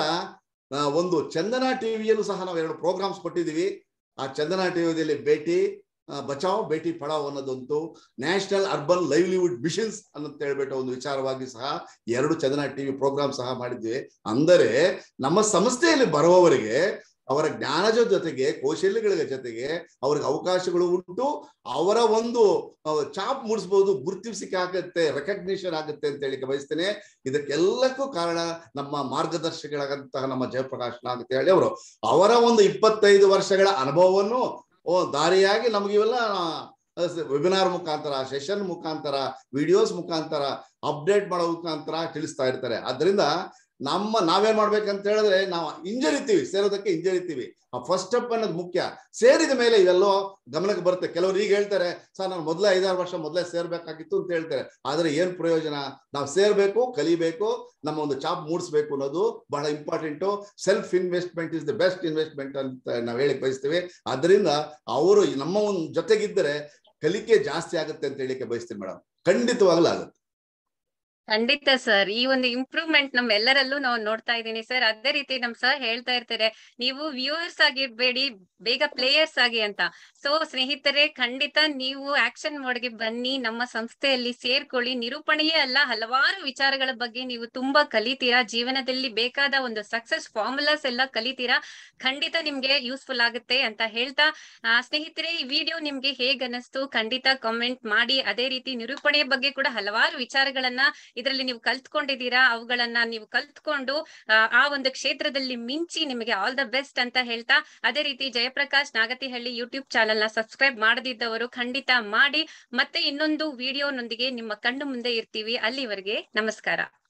ಒಂದು ಚಂದನ ಟಿವಿಯಲ್ಲೂ ಸಹ ನಾವು ಎರಡು ಪ್ರೋಗ್ರಾಮ್ಸ್ ಕೊಟ್ಟಿದ್ದೀವಿ ಆ ಚಂದನ ಟಿವಿಯಲ್ಲಿ ಭೇಟಿ ಬಚಾವ್ ಭೇಟಿ ಪಡಾವ್ ಅನ್ನೋದಂತೂ ನ್ಯಾಷನಲ್ ಅರ್ಬನ್ ಲೈವ್ಲಿಹುಡ್ ಮಿಷನ್ಸ್ ಅಂತ ಹೇಳ್ಬಿಟ್ಟು ಒಂದು ವಿಚಾರವಾಗಿ ಸಹ ಎರಡು ಚಂದನ ಟಿವಿ ಪ್ರೋಗ್ರಾಮ್ ಸಹ ಮಾಡಿದ್ವಿ ಅಂದರೆ ನಮ್ಮ ಸಂಸ್ಥೆಯಲ್ಲಿ ಬರುವವರಿಗೆ ಅವರ ಜ್ಞಾನದ ಜೊತೆಗೆ ಕೌಶಲ್ಯಗಳ ಜೊತೆಗೆ ಅವ್ರಿಗೆ ಅವಕಾಶಗಳು ಉಂಟು ಅವರ ಒಂದು ಚಾಪ್ ಮೂಡಿಸ್ಬೋದು ಗುರುತಿಸಿಕೆ ಆಗುತ್ತೆ ರೆಕಗ್ನಿಷನ್ ಆಗುತ್ತೆ ಅಂತ ಹೇಳಿ ಬಯಸ್ತೇನೆ ಇದಕ್ಕೆಲ್ಲಕ್ಕೂ ಕಾರಣ ನಮ್ಮ ಮಾರ್ಗದರ್ಶಿಗಳಾದಂತಹ ನಮ್ಮ ಜಯಪ್ರಕಾಶ್ ನಾಗ್ ಅಂತ ಹೇಳಿ ಅವರು ಅವರ ಒಂದು ಇಪ್ಪತ್ತೈದು ವರ್ಷಗಳ ಅನುಭವವನ್ನು ಓ ದಾರಿಯಾಗಿ ನಮ್ಗೆ ಇವೆಲ್ಲ ವೆಬಿನಾರ್ ಮುಖಾಂತರ ಸೆಷನ್ ಮುಖಾಂತರ ವಿಡಿಯೋಸ್ ಮುಖಾಂತರ ಅಪ್ಡೇಟ್ ಮಾಡೋ ಮುಖಾಂತರ ತಿಳಿಸ್ತಾ ಇರ್ತಾರೆ ಅದರಿಂದ ನಮ್ಮ ನಾವೇನ್ ಮಾಡ್ಬೇಕಂತ ಹೇಳಿದ್ರೆ ನಾವು ಹಿಂಜರಿತೀವಿ ಸೇರೋದಕ್ಕೆ ಹಿಂಜರಿತೀವಿ ಆ ಫಸ್ಟ್ ಸ್ಟೆಪ್ ಅನ್ನೋದು ಮುಖ್ಯ ಸೇರಿದ ಮೇಲೆ ಇವೆಲ್ಲೋ ಗಮನಕ್ಕೆ ಬರುತ್ತೆ ಕೆಲವರು ಈಗ ಹೇಳ್ತಾರೆ ಸರ್ ನಾನು ಮೊದಲೇ ಐದಾರು ವರ್ಷ ಮೊದಲೇ ಸೇರ್ಬೇಕಾಗಿತ್ತು ಅಂತ ಹೇಳ್ತಾರೆ ಆದ್ರೆ ಏನ್ ಪ್ರಯೋಜನ ನಾವು ಸೇರ್ಬೇಕು ಕಲಿಬೇಕು ನಮ್ಮ ಒಂದು ಚಾಪ್ ಮೂಡಿಸ್ಬೇಕು ಅನ್ನೋದು ಬಹಳ important self investment is the best investment ಅಂತ ನಾವು ಹೇಳಿಕ್ ಬಯಸ್ತೀವಿ ಅದರಿಂದ ಅವರು ನಮ್ಮ ಒಂದು ಜೊತೆಗಿದ್ದರೆ ಕಲಿಕೆ ಜಾಸ್ತಿ ಆಗುತ್ತೆ ಅಂತ ಹೇಳಿಕ್ಕೆ ಬಯಸ್ತೀನಿ ಮೇಡಮ್ ಖಂಡಿತವಾಗ್ಲೂ ಆಗುತ್ತೆ ಖಂಡಿತ ಸರ್ ಈ ಒಂದು ಇಂಪ್ರೂವ್ಮೆಂಟ್ ನಮ್ಮೆಲ್ಲರಲ್ಲೂ ನಾವು ನೋಡ್ತಾ ಇದ್ದೀನಿ ಸರ್ ಅದೇ ರೀತಿ ನಮ್ ಸರ್ ಹೇಳ್ತಾ ಇರ್ತಾರೆ ನೀವು ವ್ಯೂವರ್ಸ್ ಆಗಿರ್ಬೇಡಿ ಬೇಗ ಪ್ಲೇಯರ್ಸ್ ಆಗಿ ಅಂತ ಸೊ ಸ್ನೇಹಿತರೆ ಖಂಡಿತ ನೀವು ಆಕ್ಷನ್ ಮೋಡ್ಗೆ ಬನ್ನಿ ನಮ್ಮ ಸಂಸ್ಥೆಯಲ್ಲಿ ಸೇರ್ಕೊಳ್ಳಿ ನಿರೂಪಣೆಯೇ ಅಲ್ಲ ಹಲವಾರು ವಿಚಾರಗಳ ಬಗ್ಗೆ ನೀವು ತುಂಬಾ ಕಲಿತೀರಾ ಜೀವನದಲ್ಲಿ ಬೇಕಾದ ಒಂದು ಸಕ್ಸಸ್ ಫಾರ್ಮುಲಾಸ್ ಎಲ್ಲ ಕಲಿತೀರಾ ಖಂಡಿತ ನಿಮ್ಗೆ ಯೂಸ್ಫುಲ್ ಆಗುತ್ತೆ ಅಂತ ಹೇಳ್ತಾ ಆ ಸ್ನೇಹಿತರೆ ಈ ವಿಡಿಯೋ ನಿಮ್ಗೆ ಹೇಗ್ ಅನ್ನಿಸ್ತು ಖಂಡಿತ ಕಾಮೆಂಟ್ ಮಾಡಿ ಅದೇ ರೀತಿ ನಿರೂಪಣೆಯ ಬಗ್ಗೆ ಕೂಡ ಹಲವಾರು ವಿಚಾರಗಳನ್ನ ಇದರಲ್ಲಿ ನೀವು ಕಲ್ತ್ಕೊಂಡಿದ್ದೀರಾ ಅವುಗಳನ್ನ ನೀವು ಕಲ್ತ್ಕೊಂಡು ಆ ಒಂದು ಕ್ಷೇತ್ರದಲ್ಲಿ ಮಿಂಚಿ ನಿಮಗೆ ಆಲ್ ದ ಬೆಸ್ಟ್ ಅಂತ ಹೇಳ್ತಾ ಅದೇ ರೀತಿ ಜಯಪ್ರಕಾಶ್ ನಾಗತಿಹಳ್ಳಿ ಯೂಟ್ಯೂಬ್ ಚಾನೆಲ್ ನ ಸಬ್ಸ್ಕ್ರೈಬ್ ಮಾಡದಿದ್ದವರು ಖಂಡಿತ ಮಾಡಿ ಮತ್ತೆ ಇನ್ನೊಂದು ವಿಡಿಯೋನೊಂದಿಗೆ ನಿಮ್ಮ ಕಣ್ಣು ಮುಂದೆ ಇರ್ತೀವಿ ಅಲ್ಲಿವರೆಗೆ ನಮಸ್ಕಾರ